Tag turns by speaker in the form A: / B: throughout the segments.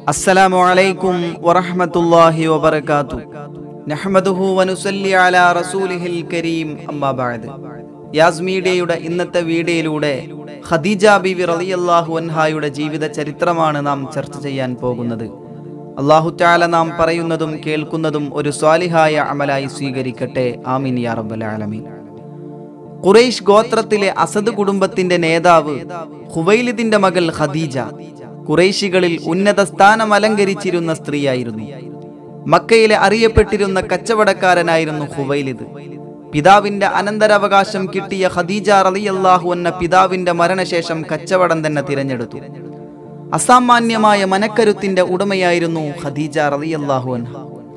A: السلام عليكم ورحمة الله وبركاته نحمده ونصلي على رسوله الكريم أما بعد യാസ് മീഡിയയുടെ ഇന്നത്തെ വീഡിയോയിലൂടെ ഖദീജ ബിവി റളിയല്ലാഹു അൻഹായുടെ ജീവിത ചരിത്രമാണ് നാം ചർച്ച ചെയ്യാൻ പോകുന്നത് അള്ളാഹു താല നാം പറയുന്നതും കേൾക്കുന്നതും ഒരു സ്വാലിഹായ അമലായി സ്വീകരിക്കട്ടെ ആമീൻ യാ റബ്ബൽ ആലമീൻ ഖുറൈഷ് ഗോത്രത്തിലെ അസദ് കുടുംബത്തിന്റെ നേതാവ് ഹുവൈലിദിന്റെ മകൾ ഖദീജ ഖുറൈശികളിൽ ഉന്നത സ്ഥാനം അലങ്കരിച്ചിരുന്ന സ്ത്രീയായിരുന്നു മക്കയിലെ അറിയപ്പെട്ടിരുന്ന കച്ചവടക്കാരനായിരുന്നു ഹുവൈലിദ് പിതാവിന്റെ അനന്തരാവകാശം കിട്ടിയ ഖദീജ റളിയല്ലാഹു എന്ന പിതാവിന്റെ മരണശേഷം കച്ചവടം തന്നെ തിരഞ്ഞെടുത്തു അസാമാന്യമായ മനക്കരുത്തിന്റെ ഉടമയായിരുന്നു ഖദീജ റളിയല്ലാഹു അൻഹ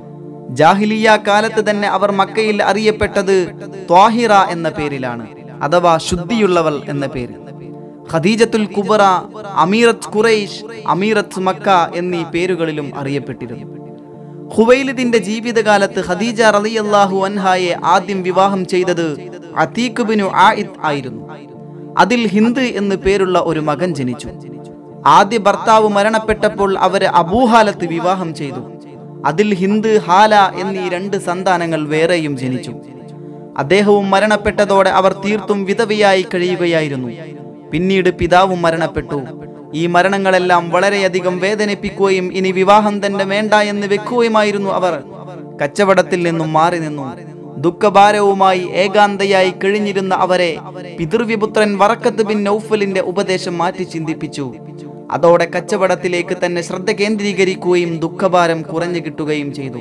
A: ജാഹിലിയ കാലത്ത് തന്നെ അവർ മക്കയിൽ അറിയപ്പെട്ടത് ത്വാഹിറ എന്ന പേരിലാണ് അഥവാ ശുദ്ധിയുള്ളവൾ എന്ന പേര് Khadijatul Kubra Ameerat Quraish Ameerat Mecca എന്നീ പേരുകളിലും അറിയപ്പെട്ടിരുന്നു ഹുവൈലിദിന്റെ ജീവിതകാലത്ത് ഖദീജ റളിയല്ലാഹു അൻഹായെ ആദ്യം വിവാഹം ചെയ്തത് അതീഖ് ബിനു ആയിദ് ആയിരുന്നു അതിൽ ഹിന്ദ് എന്ന് പേരുള്ള ഒരു മകൻ ജനിച്ചു ആദ്യ ഭർത്താവ് മരണപ്പെട്ടപ്പോൾ അവരെ അബൂഹാലത്ത് വിവാഹം ചെയ്തു അതിൽ ഹിന്ദ് ഹാല എന്നീ രണ്ട് സന്താനങ്ങൾ വേറെയും ജനിച്ചു അദ്ദേഹവും മരണപ്പെട്ടതോടെ അവർ തീർത്തും വിധവയായി കഴിയുകയായിരുന്നു പിന്നീട് പിതാവും മരണപ്പെട്ടു ഈ മരണങ്ങളെല്ലാം വളരെയധികം വേദനിപ്പിക്കുകയും ഇനി വിവാഹം തന്നെ വേണ്ട എന്ന് വെക്കുകയുമായിരുന്നു അവർ കച്ചവടത്തിൽ നിന്നും മാറി നിന്നു ദുഃഖഭാരവുമായി ഏകാന്തയായി കഴിഞ്ഞിരുന്ന അവരെ പിതൃവിപുത്രൻ വറക്കത്ത് ബിൻ നൗഫലിന്റെ ഉപദേശം മാറ്റി ചിന്തിപ്പിച്ചു അതോടെ കച്ചവടത്തിലേക്ക് തന്നെ ശ്രദ്ധ കേന്ദ്രീകരിക്കുകയും ദുഃഖഭാരം കുറഞ്ഞു കിട്ടുകയും ചെയ്തു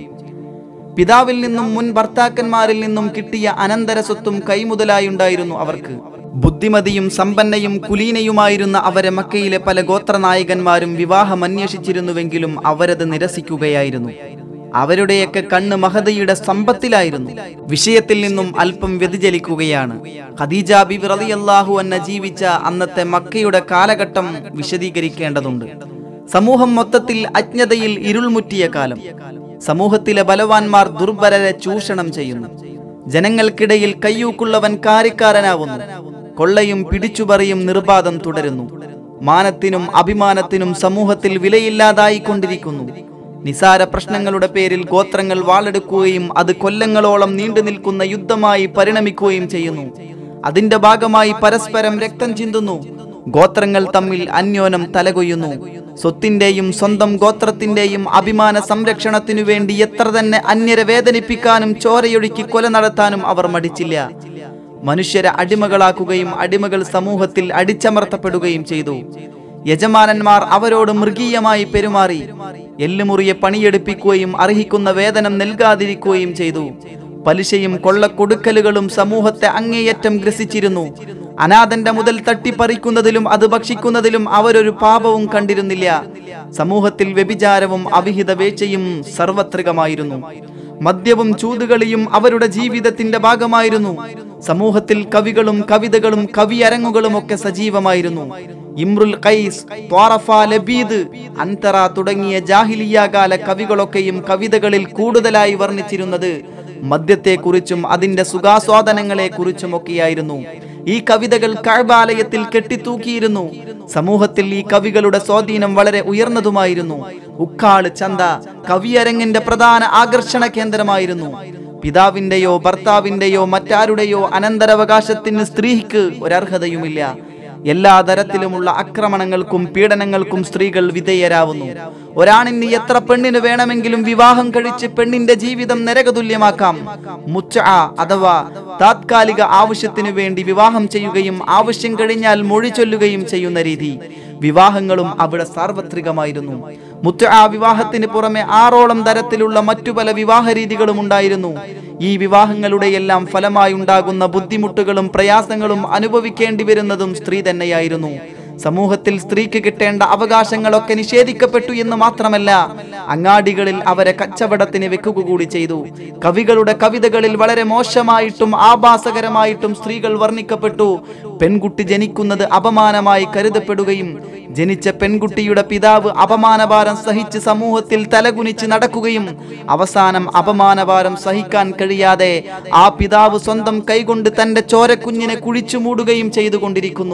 A: പിതാവിൽ നിന്നും മുൻ ഭർത്താക്കന്മാരിൽ നിന്നും കിട്ടിയ അനന്തര സ്വത്തും കൈമുതലായുണ്ടായിരുന്നു അവർക്ക് ബുദ്ധിമതിയും സമ്പന്നയും കുലീനയുമായിരുന്ന അവരെ മക്കയിലെ പല ഗോത്രനായകന്മാരും വിവാഹം അന്വേഷിച്ചിരുന്നുവെങ്കിലും അവരത് നിരസിക്കുകയായിരുന്നു അവരുടെയൊക്കെ കണ്ണ് മഹദയുടെ സമ്പത്തിലായിരുന്നു വിഷയത്തിൽ നിന്നും അല്പം വ്യതിചലിക്കുകയാണ് ഖദീജ ബിബി റളിയല്ലാഹു അന്ന ജീവിച്ച അന്നത്തെ മക്കയുടെ കാലഘട്ടം വിശദീകരിക്കേണ്ടതുണ്ട് സമൂഹം മൊത്തത്തിൽ അജ്ഞതയിൽ ഇരുൾമുറ്റിയ കാലം സമൂഹത്തിലെ ബലവാന്മാർ ദുർബലരെ ചൂഷണം ചെയ്യുന്നു ജനങ്ങൾക്കിടയിൽ കയ്യൂക്കുള്ളവൻ കാര്യക്കാരനാവുന്നു കൊള്ളയും പിടിച്ചുപറിയും നിർബാധം തുടരുന്നു മാനത്തിനും അഭിമാനത്തിനും സമൂഹത്തിൽ വിലയില്ലാതായിക്കൊണ്ടിരിക്കുന്നു നിസാര പ്രശ്നങ്ങളുടെ പേരിൽ ഗോത്രങ്ങൾ വാളെടുക്കുകയും അത് കൊല്ലങ്ങളോളം നീണ്ടു നിൽക്കുന്ന യുദ്ധമായി പരിണമിക്കുകയും ചെയ്യുന്നു അതിന്റെ ഭാഗമായി പരസ്പരം രക്തം ചിന്തുന്നു ഗോത്രങ്ങൾ തമ്മിൽ അന്യോനം തലകൊയ്യുന്നു സ്വത്തിന്റെയും സ്വന്തം ഗോത്രത്തിന്റെയും അഭിമാന സംരക്ഷണത്തിനു വേണ്ടി എത്ര തന്നെ അന്യരെ വേദനിപ്പിക്കാനും ചോരയൊഴുക്കി കൊല നടത്താനും അവർ മടിച്ചില്ല മനുഷ്യരെ അടിമകളാക്കുകയും അടിമകൾ സമൂഹത്തിൽ അടിച്ചമർത്തപ്പെടുകയും ചെയ്തു യജമാനന്മാർ അവരോട് മൃഗീയമായി പെരുമാറി എല്ലുമുറിയെ പണിയെടുപ്പിക്കുകയും അർഹിക്കുന്ന വേതനം നൽകാതിരിക്കുകയും ചെയ്തു പലിശയും കൊള്ളക്കൊടുക്കലുകളും സമൂഹത്തെ അങ്ങേയറ്റം ഗ്രസിച്ചിരുന്നു അനാഥന്റെ മുതൽ തട്ടിപ്പറിക്കുന്നതിലും അത് ഭക്ഷിക്കുന്നതിലും അവരൊരു പാപവും കണ്ടിരുന്നില്ല സമൂഹത്തിൽ വ്യഭിചാരവും അവിഹിത വേഴ്ചയും സർവത്രികമായിരുന്നു മദ്യവും ചൂതുകളിയും അവരുടെ ജീവിതത്തിന്റെ ഭാഗമായിരുന്നു സമൂഹത്തിൽ കവികളും കവിതകളും കവിയരങ്ങുകളും ഒക്കെ സജീവമായിരുന്നു ഇമ്രുൽ ഖൈസ് ത്വാറഫ ലബീദ് അന്തറ തുടങ്ങിയ ജാഹിലിയാകാല കവികളൊക്കെയും കവിതകളിൽ കൂടുതലായി വർണ്ണിച്ചിരുന്നത് മദ്യത്തെക്കുറിച്ചും അതിന്റെ സുഖാസ്വാദനങ്ങളെ കുറിച്ചുമൊക്കെയായിരുന്നു ഈ കവിതകൾ കഴബാലയത്തിൽ കെട്ടിത്തൂക്കിയിരുന്നു സമൂഹത്തിൽ ഈ കവികളുടെ സ്വാധീനം വളരെ ഉയർന്നതുമായിരുന്നു ഉക്കാള് ചന്ത കവിയരങ്ങിന്റെ പ്രധാന ആകർഷണ കേന്ദ്രമായിരുന്നു പിതാവിന്റെയോ ഭർത്താവിന്റെയോ മറ്റാരുടെയോ അനന്തരാവകാശത്തിന് സ്ത്രീക്ക് ഒരർഹതയുമില്ല എല്ലാ തരത്തിലുമുള്ള ആക്രമണങ്ങൾക്കും പീഡനങ്ങൾക്കും സ്ത്രീകൾ വിധേയരാവുന്നു ഒരാണിന് എത്ര പെണ്ണിന് വേണമെങ്കിലും വിവാഹം കഴിച്ച് പെണ്ണിന്റെ ജീവിതം നരകതുല്യമാക്കാം മുച്ച അഥവാ താത്കാലിക ആവശ്യത്തിനു വേണ്ടി വിവാഹം ചെയ്യുകയും ആവശ്യം കഴിഞ്ഞാൽ മൊഴി ചൊല്ലുകയും ചെയ്യുന്ന രീതി വിവാഹങ്ങളും അവിടെ സാർവത്രികമായിരുന്നു മുത്ത വിവാഹത്തിന് പുറമെ ആറോളം തരത്തിലുള്ള മറ്റു പല വിവാഹ രീതികളും ഉണ്ടായിരുന്നു ഈ വിവാഹങ്ങളുടെ എല്ലാം ഫലമായി ഉണ്ടാകുന്ന ബുദ്ധിമുട്ടുകളും പ്രയാസങ്ങളും അനുഭവിക്കേണ്ടി വരുന്നതും സ്ത്രീ തന്നെയായിരുന്നു സമൂഹത്തിൽ സ്ത്രീക്ക് കിട്ടേണ്ട അവകാശങ്ങളൊക്കെ നിഷേധിക്കപ്പെട്ടു എന്ന് മാത്രമല്ല അങ്ങാടികളിൽ അവരെ കച്ചവടത്തിന് വെക്കുക കൂടി ചെയ്തു കവികളുടെ കവിതകളിൽ വളരെ മോശമായിട്ടും ആഭാസകരമായിട്ടും സ്ത്രീകൾ വർണ്ണിക്കപ്പെട്ടു പെൺകുട്ടി ജനിക്കുന്നത് അപമാനമായി കരുതപ്പെടുകയും ജനിച്ച പെൺകുട്ടിയുടെ പിതാവ് അപമാനഭാരം സഹിച്ച് സമൂഹത്തിൽ തലകുനിച്ച് നടക്കുകയും അവസാനം അപമാനഭാരം സഹിക്കാൻ കഴിയാതെ ആ പിതാവ് സ്വന്തം കൈകൊണ്ട് തന്റെ ചോരക്കുഞ്ഞിനെ കുഴിച്ചു മൂടുകയും ചെയ്തുകൊണ്ടിരിക്കുന്നു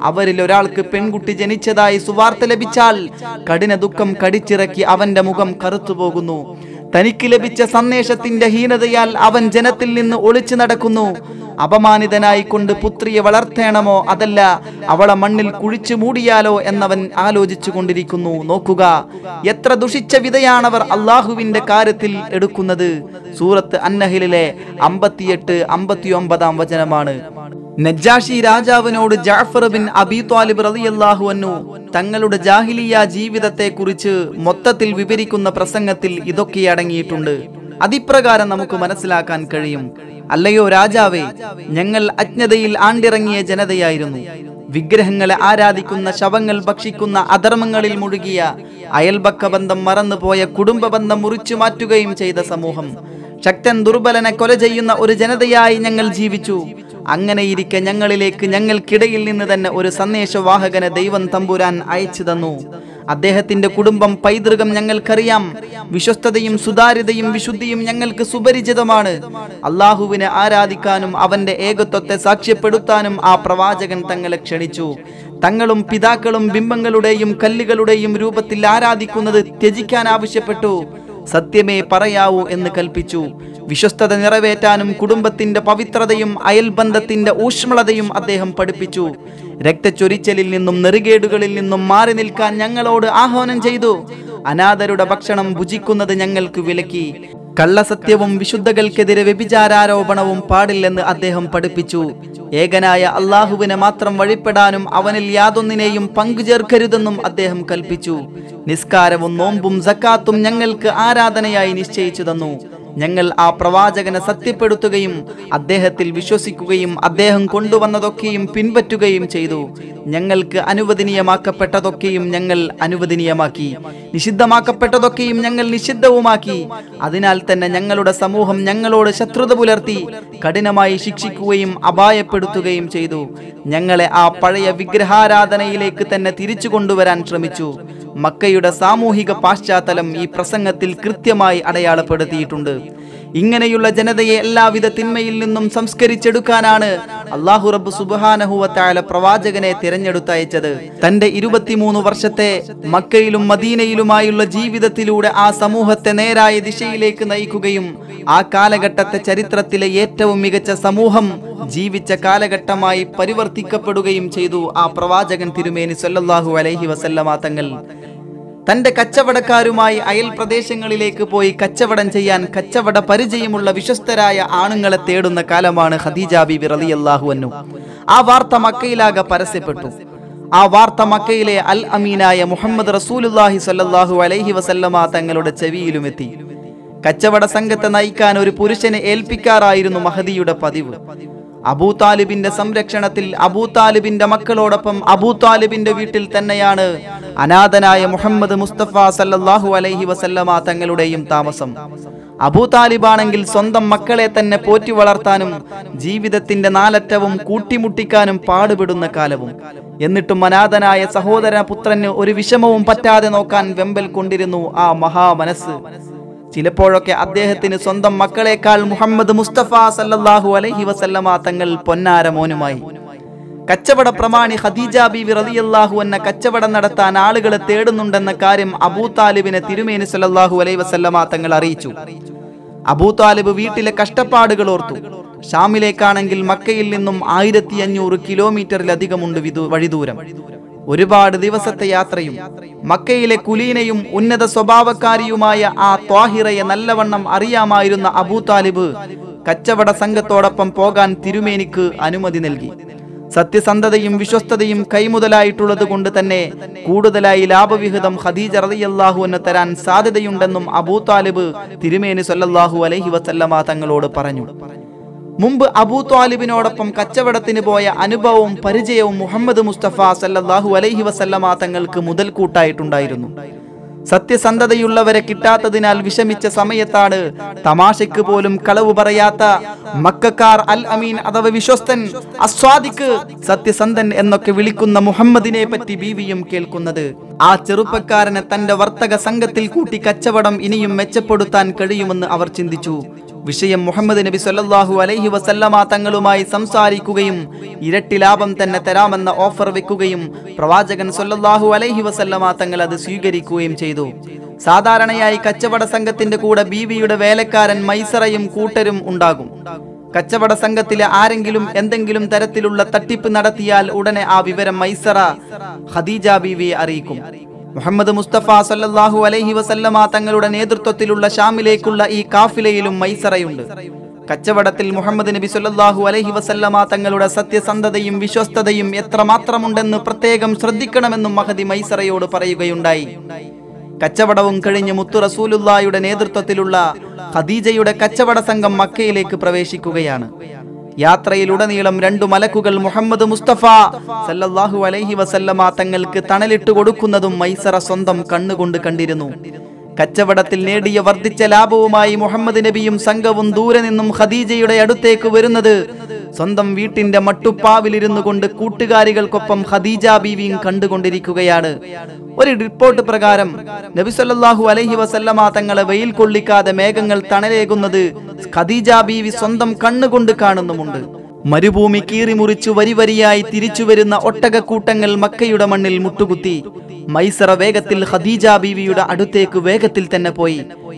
A: അവരിൽ ഒരാൾക്ക് പെൺകുട്ടി ജനിച്ചതായി സുവാർത്ത ലഭിച്ചാൽ കഠിന ദുഃഖം കടിച്ചിറക്കി അവന്റെ മുഖം കറുത്തുപോകുന്നു തനിക്ക് ലഭിച്ച സന്ദേശത്തിന്റെ ഹീനതയാൽ അവൻ ജനത്തിൽ നിന്ന് ഒളിച്ചു നടക്കുന്നു അപമാനിതനായി കൊണ്ട് പുത്രിയെ വളർത്തേണമോ അതല്ല അവളെ മണ്ണിൽ കുഴിച്ചു മൂടിയാലോ എന്നവൻ ആലോചിച്ചു കൊണ്ടിരിക്കുന്നു നോക്കുക എത്ര ദുഷിച്ച വിധയാണവർ അള്ളാഹുവിന്റെ കാര്യത്തിൽ എടുക്കുന്നത് സൂറത്ത് അന്നഹിലിലെ അമ്പത്തിയെട്ട് അമ്പത്തിയൊമ്പതാം വചനമാണ് നജ്ജാഷി രാജാവിനോട് ജാഫർ ബിൻ അബി ത്വാലിബ് റളിയല്ലാഹു അൻഹു തങ്ങളുടെ ജാഹിലിയ ജീവിതത്തെ കുറിച്ച് മൊത്തത്തിൽ വിവരിക്കുന്ന പ്രസംഗത്തിൽ ഇതൊക്കെ അടങ്ങിയിട്ടുണ്ട് അതിപ്രകാരം നമുക്ക് മനസ്സിലാക്കാൻ കഴിയും അല്ലയോ രാജാവേ ഞങ്ങൾ അജ്ഞതയിൽ ആണ്ടിറങ്ങിയ ജനതയായിരുന്നു വിഗ്രഹങ്ങളെ ആരാധിക്കുന്ന ശവങ്ങൾ ഭക്ഷിക്കുന്ന അധർമ്മങ്ങളിൽ മുഴുകിയ അയൽപക്ക ബന്ധം മറന്നുപോയ കുടുംബ ബന്ധം മുറിച്ചു മാറ്റുകയും ചെയ്ത സമൂഹം ശക്തൻ ദുർബലനെ കൊല ചെയ്യുന്ന ഒരു ജനതയായി ഞങ്ങൾ ജീവിച്ചു അങ്ങനെയിരിക്കെ ഞങ്ങളിലേക്ക് ഞങ്ങൾക്കിടയിൽ നിന്ന് തന്നെ ഒരു സന്ദേശവാഹകനെ ദൈവം തമ്പുരാൻ അയച്ചു തന്നു അദ്ദേഹത്തിന്റെ കുടുംബം പൈതൃകം ഞങ്ങൾക്കറിയാം വിശ്വസ്തതയും സുതാര്യതയും വിശുദ്ധിയും ഞങ്ങൾക്ക് സുപരിചിതമാണ് അള്ളാഹുവിനെ ആരാധിക്കാനും അവന്റെ ഏകത്വത്തെ സാക്ഷ്യപ്പെടുത്താനും ആ പ്രവാചകൻ തങ്ങളെ ക്ഷണിച്ചു തങ്ങളും പിതാക്കളും ബിംബങ്ങളുടെയും കല്ലുകളുടെയും രൂപത്തിൽ ആരാധിക്കുന്നത് ത്യജിക്കാൻ ആവശ്യപ്പെട്ടു സത്യമേ പറയാവൂ എന്ന് കൽപ്പിച്ചു വിശ്വസ്തത നിറവേറ്റാനും കുടുംബത്തിന്റെ പവിത്രതയും അയൽബന്ധത്തിന്റെ ഊഷ്മളതയും അദ്ദേഹം പഠിപ്പിച്ചു രക്തച്ചൊരിച്ചലിൽ നിന്നും നെറുകേടുകളിൽ നിന്നും മാറി നിൽക്കാൻ ഞങ്ങളോട് ആഹ്വാനം ചെയ്തു അനാഥരുടെ ഭക്ഷണം ഭുജിക്കുന്നത് ഞങ്ങൾക്ക് വിലക്കി കള്ളസത്യവും വിശുദ്ധകൾക്കെതിരെ വ്യഭിചാരാരോപണവും പാടില്ലെന്ന് അദ്ദേഹം പഠിപ്പിച്ചു ഏകനായ അള്ളാഹുവിനെ മാത്രം വഴിപ്പെടാനും അവനിൽ യാതൊന്നിനെയും പങ്കുചേർക്കരുതെന്നും അദ്ദേഹം കൽപ്പിച്ചു നിസ്കാരവും നോമ്പും സക്കാത്തും ഞങ്ങൾക്ക് ആരാധനയായി നിശ്ചയിച്ചു തന്നു ഞങ്ങൾ ആ പ്രവാചകനെ സത്യപ്പെടുത്തുകയും അദ്ദേഹത്തിൽ വിശ്വസിക്കുകയും അദ്ദേഹം കൊണ്ടുവന്നതൊക്കെയും പിൻപറ്റുകയും ചെയ്തു ഞങ്ങൾക്ക് അനുവദനീയമാക്കപ്പെട്ടതൊക്കെയും ഞങ്ങൾ അനുവദനീയമാക്കി നിഷിദ്ധമാക്കപ്പെട്ടതൊക്കെയും ഞങ്ങൾ നിഷിദ്ധവുമാക്കി അതിനാൽ തന്നെ ഞങ്ങളുടെ സമൂഹം ഞങ്ങളോട് ശത്രുത പുലർത്തി കഠിനമായി ശിക്ഷിക്കുകയും അപായപ്പെടുത്തുകയും ചെയ്തു ഞങ്ങളെ ആ പഴയ വിഗ്രഹാരാധനയിലേക്ക് തന്നെ തിരിച്ചു കൊണ്ടുവരാൻ ശ്രമിച്ചു മക്കയുടെ സാമൂഹിക പാശ്ചാത്തലം ഈ പ്രസംഗത്തിൽ കൃത്യമായി അടയാളപ്പെടുത്തിയിട്ടുണ്ട് ഇങ്ങനെയുള്ള ജനതയെ എല്ലാവിധ തിന്മയിൽ നിന്നും സംസ്കരിച്ചെടുക്കാനാണ് അള്ളാഹു റബ്ബ് സുബാനഹുവത്തായ പ്രവാചകനെ തിരഞ്ഞെടുത്തയച്ചത് തന്റെ ഇരുപത്തിമൂന്ന് വർഷത്തെ മക്കയിലും മദീനയിലുമായുള്ള ജീവിതത്തിലൂടെ ആ സമൂഹത്തെ നേരായ ദിശയിലേക്ക് നയിക്കുകയും ആ കാലഘട്ടത്തെ ചരിത്രത്തിലെ ഏറ്റവും മികച്ച സമൂഹം ജീവിച്ച കാലഘട്ടമായി പരിവർത്തിക്കപ്പെടുകയും ചെയ്തു ആ പ്രവാചകൻ തിരുമേനി സല്ലല്ലാഹു അലൈഹി വസല്ലമ തങ്ങൾ തന്റെ കച്ചവടക്കാരുമായി അയൽ പ്രദേശങ്ങളിലേക്ക് പോയി കച്ചവടം ചെയ്യാൻ കച്ചവട പരിചയമുള്ള വിശ്വസ്തരായ ആണുങ്ങളെ തേടുന്ന കാലമാണ് ഖദീജ ബിബി റളിയല്ലാഹു അൻഹു ആ വാർത്ത മക്കയിലാകെ പരസ്യപ്പെട്ടു ആ വാർത്ത മക്കയിലെ അൽ അമീനായ മുഹമ്മദ് റസൂലുല്ലാഹി സ്വല്ലല്ലാഹു അലൈഹി വസല്ലമ തങ്ങളുടെ ചെവിയിലുമെത്തി കച്ചവട സംഘത്തെ നയിക്കാൻ ഒരു പുരുഷനെ ഏൽപ്പിക്കാറായിരുന്നു മഹദിയുടെ പതിവ് അബൂ താലിബിന്റെ സംരക്ഷണത്തിൽ അബൂ താലിബിന്റെ മക്കളോടൊപ്പം അബൂ താലിബിന്റെ വീട്ടിൽ തന്നെയാണ് അനാഥനായ മുഹമ്മദ് മുസ്തഫ സല്ലല്ലാഹു അലൈഹി വസല്ലമ തങ്ങളുടെയും താമസം അബൂ താലിബാണെങ്കിൽ സ്വന്തം മക്കളെ തന്നെ പോറ്റി വളർത്താനും ജീവിതത്തിന്റെ നാലറ്റവും കൂട്ടിമുട്ടിക്കാനും പാടുപെടുന്ന കാലവും എന്നിട്ടും അനാഥനായ സഹോദര പുത്രന് ഒരു വിഷമവും പറ്റാതെ നോക്കാൻ വെമ്പൽ കൊണ്ടിരുന്നു ആ മഹാമനസ് ചിലപ്പോഴൊക്കെ അദ്ദേഹത്തിന് സ്വന്തം മക്കളെക്കാൾ മുഹമ്മദ് മുസ്തഫ സല്ലല്ലാഹു അലൈഹി വസല്ലമ തങ്ങൾ പൊന്നാര മോനുമായി കച്ചവട പ്രമാണി ഖദീജ ബീവി റളിയല്ലാഹു എന്ന കച്ചവടം നടത്താൻ ആളുകളെ തേടുന്നുണ്ടെന്ന കാര്യം അബൂ താലിബിനെ തിരുമേനി സല്ലല്ലാഹു അലൈഹി വസല്ലമ തങ്ങൾ അറിയിച്ചു അബൂ താലിബ് വീട്ടിലെ കഷ്ടപ്പാടുകൾ ഓർത്തു ഷാമിലേക്കാണെങ്കിൽ മക്കയിൽ നിന്നും ആയിരത്തി അഞ്ഞൂറ് കിലോമീറ്ററിലധികമുണ്ട് വിദൂ വഴിദൂരം ഒരുപാട് ദിവസത്തെ യാത്രയും മക്കയിലെ കുലീനയും ഉന്നത സ്വഭാവക്കാരിയുമായ ആ ത്വാഹിറയെ നല്ലവണ്ണം അറിയാമായിരുന്ന അബൂ താലിബ് കച്ചവട സംഘത്തോടൊപ്പം പോകാൻ തിരുമേനിക്ക് അനുമതി നൽകി സത്യസന്ധതയും വിശ്വസ്തതയും കൈമുതലായിട്ടുള്ളത് കൊണ്ട് തന്നെ കൂടുതലായി ലാഭവിഹിതം ഖദീജ റളിയല്ലാഹു എന്ന് തരാൻ സാധ്യതയുണ്ടെന്നും അബൂ താലിബ് തിരുമേനി സല്ലല്ലാഹു അലൈഹി വസല്ലമ തങ്ങളോട് പറഞ്ഞു മുമ്പ് അബൂ ത്വാലിബിനോടൊപ്പം കച്ചവടത്തിന് പോയ അനുഭവവും പരിചയവും മുഹമ്മദ് മുസ്തഫ സല്ലല്ലാഹു അലൈഹി വസല്ലമ തങ്ങൾക്ക് മുതൽക്കൂട്ടായിട്ടുണ്ടായിരുന്നു സത്യസന്ധതയുള്ളവരെ കിട്ടാത്തതിനാൽ വിഷമിച്ച സമയത്താണ് തമാശയ്ക്ക് പോലും കളവ് പറയാത്ത മക്കാർ അൽ അമീൻ അഥവാ വിശ്വസ്തൻ അസ്വാദിക്ക് സത്യസന്ധൻ എന്നൊക്കെ വിളിക്കുന്ന മുഹമ്മദിനെ പറ്റി ബീവിയും കേൾക്കുന്നത് ആ ചെറുപ്പക്കാരനെ തന്റെ വർത്തക സംഘത്തിൽ കൂട്ടി കച്ചവടം ഇനിയും മെച്ചപ്പെടുത്താൻ കഴിയുമെന്ന് അവർ ചിന്തിച്ചു വിഷയം മുഹമ്മദ് നബി സല്ലല്ലാഹു അലൈഹി വസല്ലമ തങ്ങളുമായി സംസാരിക്കുകയും ഇരട്ടി ലാഭം തന്നെ തരാമെന്ന ഓഫർ വെക്കുകയും പ്രവാചകൻ സല്ലല്ലാഹു അലൈഹി വസല്ലമ തങ്ങൾ അത് സ്വീകരിക്കുകയും ചെയ്തു സാധാരണയായി കച്ചവട സംഘത്തിന്റെ കൂടെ ബീവിയുടെ വേലക്കാരൻ മൈസറയും കൂട്ടരും ഉണ്ടാകും കച്ചവട സംഘത്തിലെ ആരെങ്കിലും എന്തെങ്കിലും തരത്തിലുള്ള തട്ടിപ്പ് നടത്തിയാൽ ഉടനെ ആ വിവരം മൈസറ ഖദീജ ബീവിയെ അറിയിക്കും മുഹമ്മദ് മുസ്തഫ സല്ലല്ലാഹു അലൈഹി വസല്ലമ തങ്ങളുടെ നേതൃത്വത്തിലുള്ള ഷാമിലേക്കുള്ള ഈ കാഫിലയിലും മൈസറയുണ്ട് കച്ചവടത്തിൽ മുഹമ്മദ് നബി സല്ലല്ലാഹു അലൈഹി വസല്ലമ തങ്ങളുടെ സത്യസന്ധതയും വിശ്വസ്തതയും എത്രമാത്രമുണ്ടെന്ന് പ്രത്യേകം ശ്രദ്ധിക്കണമെന്നും മഹദി മൈസറയോട് പറയുകയുണ്ടായി കച്ചവടവും കഴിഞ്ഞ് മുത്തു റസൂലുള്ളായുടെ നേതൃത്വത്തിലുള്ള ഖദീജയുടെ കച്ചവട സംഘം മക്കയിലേക്ക് പ്രവേശിക്കുകയാണ് യാത്രയിലുടനീളം രണ്ടു മലക്കുകൾ മുഹമ്മദ് മുസ്തഫ സല്ലല്ലാഹു അലൈഹി വസല്ലമ തങ്ങൾക്ക് തണലിട്ട് കൊടുക്കുന്നതും മൈസറ സ്വന്തം കണ്ണുകൊണ്ട് കണ്ടിരുന്നു കച്ചവടത്തിൽ നേടിയ വർദ്ധിച്ച ലാഭവുമായി മുഹമ്മദ് നബിയും സംഘവും ദൂരെ നിന്നും ഖദീജയുടെ അടുത്തേക്ക് വരുന്നത് സ്വന്തം വീട്ടിന്റെ മട്ടുപ്പാവിലിരുന്നു കൊണ്ട് കൂട്ടുകാരികൾക്കൊപ്പം ഖദീജ ബീവിയും കണ്ടുകൊണ്ടിരിക്കുകയാണ് ഒരു റിപ്പോർട്ട് പ്രകാരം നബി സല്ലല്ലാഹു അലൈഹി വസല്ലമ തങ്ങളെ വെയിൽ കൊള്ളിക്കാതെ മേഘങ്ങൾ തണലേകുന്നത് ഖദീജ ബീവി സ്വന്തം കണ്ണുകൊണ്ട് കാണുന്നുമുണ്ട് മരുഭൂമി കീറിമുറിച്ചു വരി വരിയായി തിരിച്ചു വരുന്ന ഒട്ടകക്കൂട്ടങ്ങൾ മക്കയുടെ മണ്ണിൽ മുട്ടുകുത്തി മൈസറ വേഗത്തിൽ ഖദീജ ബീവിയുടെ അടുത്തേക്ക് വേഗത്തിൽ തന്നെ പോയി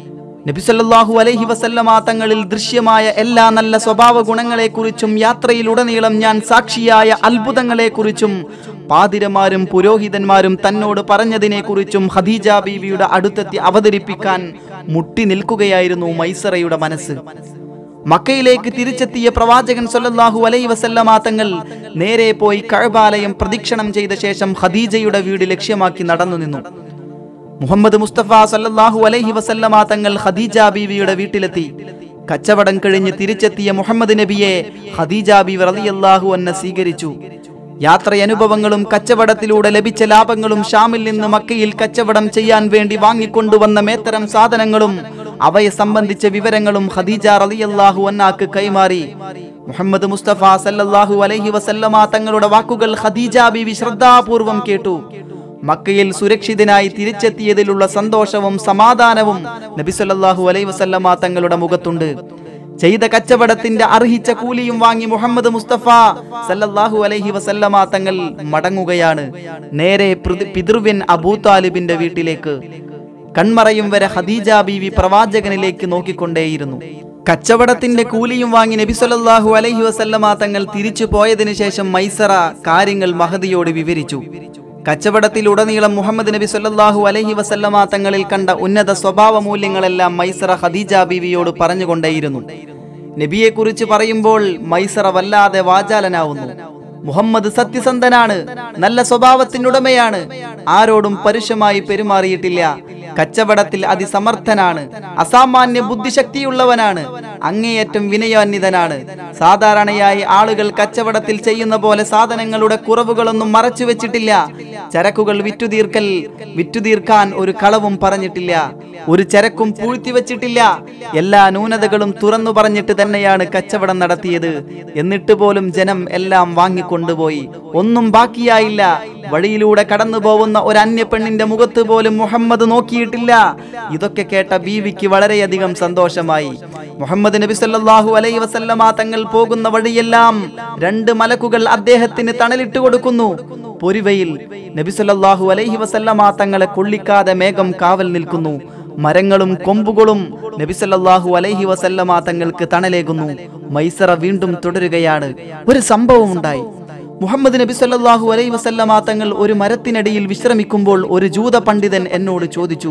A: നബിസല്ലാഹു അലൈഹി വസല്ലമ തങ്ങളിൽ ദൃശ്യമായ എല്ലാ നല്ല സ്വഭാവ ഗുണങ്ങളെക്കുറിച്ചും യാത്രയിലുടനീളം ഞാൻ സാക്ഷിയായ അത്ഭുതങ്ങളെക്കുറിച്ചും പാതിരമാരും പുരോഹിതന്മാരും തന്നോട് പറഞ്ഞതിനെക്കുറിച്ചും ഖദീജ ബീവിയുടെ അടുത്തെത്തി അവതരിപ്പിക്കാൻ മുട്ടി നിൽക്കുകയായിരുന്നു മൈസറയുടെ മനസ്സ് മക്കയിലേക്ക് തിരിച്ചെത്തിയ പ്രവാചകൻ സല്ലല്ലാഹു അലൈഹി വസല്ലമ തങ്ങൾ നേരെ പോയി കഴബാലയം പ്രദക്ഷിണം ചെയ്ത ശേഷം ഖദീജയുടെ വീട് ലക്ഷ്യമാക്കി നടന്നു നിന്നു മുഹമ്മദ് മുസ്തഫ സല്ലല്ലാഹു അലൈഹി വസല്ലമ തങ്ങൾ ഖദീജ ബീവിയുടെ വീട്ടിലെത്തി കച്ചവടം കഴിഞ്ഞ് തിരിച്ചെത്തിയ മുഹമ്മദ് നബിയെ ഖദീജ ബീവി റളിയല്ലാഹു അന്ന സ്വീകരിച്ചു യാത്രയനുഭവങ്ങളും കച്ചവടത്തിലൂടെ ലഭിച്ച ലാഭങ്ങളും ഷാമിൽ നിന്ന് മക്കയിൽ കച്ചവടം ചെയ്യാൻ വേണ്ടി വാങ്ങിക്കൊണ്ടുവന്ന മേത്തരം സാധനങ്ങളും അവയെ സംബന്ധിച്ച വിവരങ്ങളും ഖദീജ റളിയല്ലാഹു അന്നാക്ക് കൈമാറി മുഹമ്മദ് മുസ്തഫ സല്ലല്ലാഹു അലൈഹി വസല്ലമ തങ്ങളുടെ വാക്കുകൾ ഖദീജ ബീവി ശ്രദ്ധാപൂർവം കേട്ടു മക്കയിൽ സുരക്ഷിതനായി തിരിച്ചെത്തിയതിലുള്ള സന്തോഷവും സമാധാനവും നബി സല്ലല്ലാഹു അലൈഹി വസല്ലമ തങ്ങളുടെ മുഖത്തുണ്ട് ചെയ്ത കച്ചവടത്തിന്റെ അർഹിച്ച കൂലിയും വാങ്ങി മുഹമ്മദ് മുസ്തഫ സല്ലല്ലാഹു അലൈഹി വസല്ലമ തങ്ങൾ മടങ്ങുകയാണ് നേരെ പൃഥി- പിതൃവ്യൻ അബൂ താലിബിന്റെ വീട്ടിലേക്ക് കൺമറയും വരെ ഖദീജ ബീവി പ്രവാചകനിലേക്ക് നോക്കിക്കൊണ്ടേയിരുന്നു കച്ചവടത്തിന്റെ കൂലിയും വാങ്ങി നബി സല്ലല്ലാഹു അലൈഹി വസല്ലമ തങ്ങൾ തിരിച്ചു പോയതിനു ശേഷം മൈസറ കാര്യങ്ങൾ മഹദിയോട് വിവരിച്ചു കച്ചവടത്തിലുടനീളം മുഹമ്മദ് നബി സല്ലല്ലാഹു അലൈഹി വസല്ലമ തങ്ങളിൽ കണ്ട ഉന്നത സ്വഭാവ മൂല്യങ്ങളെല്ലാം മൈസറ ഖദീജ ബീവിയോട് പറഞ്ഞുകൊണ്ടേയിരുന്നു നബിയെക്കുറിച്ച് പറയുമ്പോൾ മൈസറ വല്ലാതെ വാചാലനാവുന്നു മുഹമ്മദ് സത്യസന്ധനാണ് നല്ല സ്വഭാവത്തിനുടമയാണ് ആരോടും പരുഷമായി പെരുമാറിയിട്ടില്ല കച്ചവടത്തിൽ അതിസമർത്ഥനാണ് അസാമാന്യ ബുദ്ധിശക്തിയുള്ളവനാണ് അങ്ങേയറ്റം വിനയാന്വിതനാണ് സാധാരണയായി ആളുകൾ കച്ചവടത്തിൽ ചെയ്യുന്ന പോലെ സാധനങ്ങളുടെ കുറവുകളൊന്നും മറച്ചു വെച്ചിട്ടില്ല ചരക്കുകൾ വിറ്റുതീർക്കൽ വിറ്റുതീർക്കാൻ ഒരു കളവും പറഞ്ഞിട്ടില്ല ഒരു ചരക്കും പൂഴ്ത്തി വെച്ചിട്ടില്ല എല്ലാ ന്യൂനതകളും തുറന്നു പറഞ്ഞിട്ട് തന്നെയാണ് കച്ചവടം നടത്തിയത് എന്നിട്ട് പോലും ജനം എല്ലാം വാങ്ങിക്കൊണ്ടുപോയി ഒന്നും ബാക്കിയായില്ല വഴിയിലൂടെ കടന്നു പോകുന്ന ഒരു അന്യ പെണ്ണിന്റെ മുഖത്ത് പോലും മുഹമ്മദ് നോക്കിയിട്ടില്ല ഇതൊക്കെ കേട്ട ബീവിക്ക് വളരെയധികം സന്തോഷമായി മുഹമ്മദ് നബി സല്ലല്ലാഹു അലൈഹി വസല്ലമ തങ്ങൾ പോകുന്ന വഴിയെല്ലാം രണ്ട് മലക്കുകൾ അദ്ദേഹത്തിന് തണലിട്ട് കൊടുക്കുന്നു പൊരിവയിൽ നബി സല്ലല്ലാഹു അലൈഹി വസല്ലമ തങ്ങളെ കൊള്ളിക്കാതെ മേഘം കാവൽ നിൽക്കുന്നു മരങ്ങളും കൊമ്പുകളും നബി സല്ലല്ലാഹു അലൈഹി വസല്ലമ തങ്ങൾക്ക് തണലേകുന്നു മൈസറ വീണ്ടും തുടരുകയാണ് ഒരു സംഭവം ഉണ്ടായി മുഹമ്മദ് നബി സല്ലല്ലാഹു അലൈഹി വസല്ലമ തങ്ങൾ ഒരു മരത്തിനടിയിൽ വിശ്രമിക്കുമ്പോൾ ഒരു ജൂത പണ്ഡിതൻ എന്നോട് ചോദിച്ചു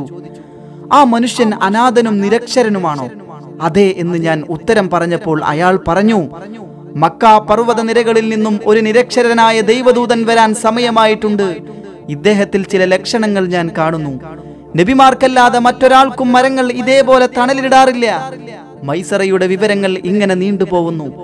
A: ആ മനുഷ്യൻ അനാഥനും നിരക്ഷരനുമാണോ അതെ എന്ന് ഞാൻ ഉത്തരം പറഞ്ഞപ്പോൾ അയാൾ പറഞ്ഞു മക്ക പർവ്വത നിരകളിൽ നിന്നും ഒരു നിരക്ഷരനായ ദൈവദൂതൻ വരാൻ സമയമായിട്ടുണ്ട് ഇദ്ദേഹത്തിൽ ചില ലക്ഷണങ്ങൾ ഞാൻ കാണുന്നു നബിമാർക്കല്ലാതെ മറ്റൊരാൾക്കും മരങ്ങൾ ഇതേപോലെ തണലിടാറില്ല മൈസറയുടെ വിവരങ്ങൾ ഇങ്ങനെ നീണ്ടുപോകുന്നു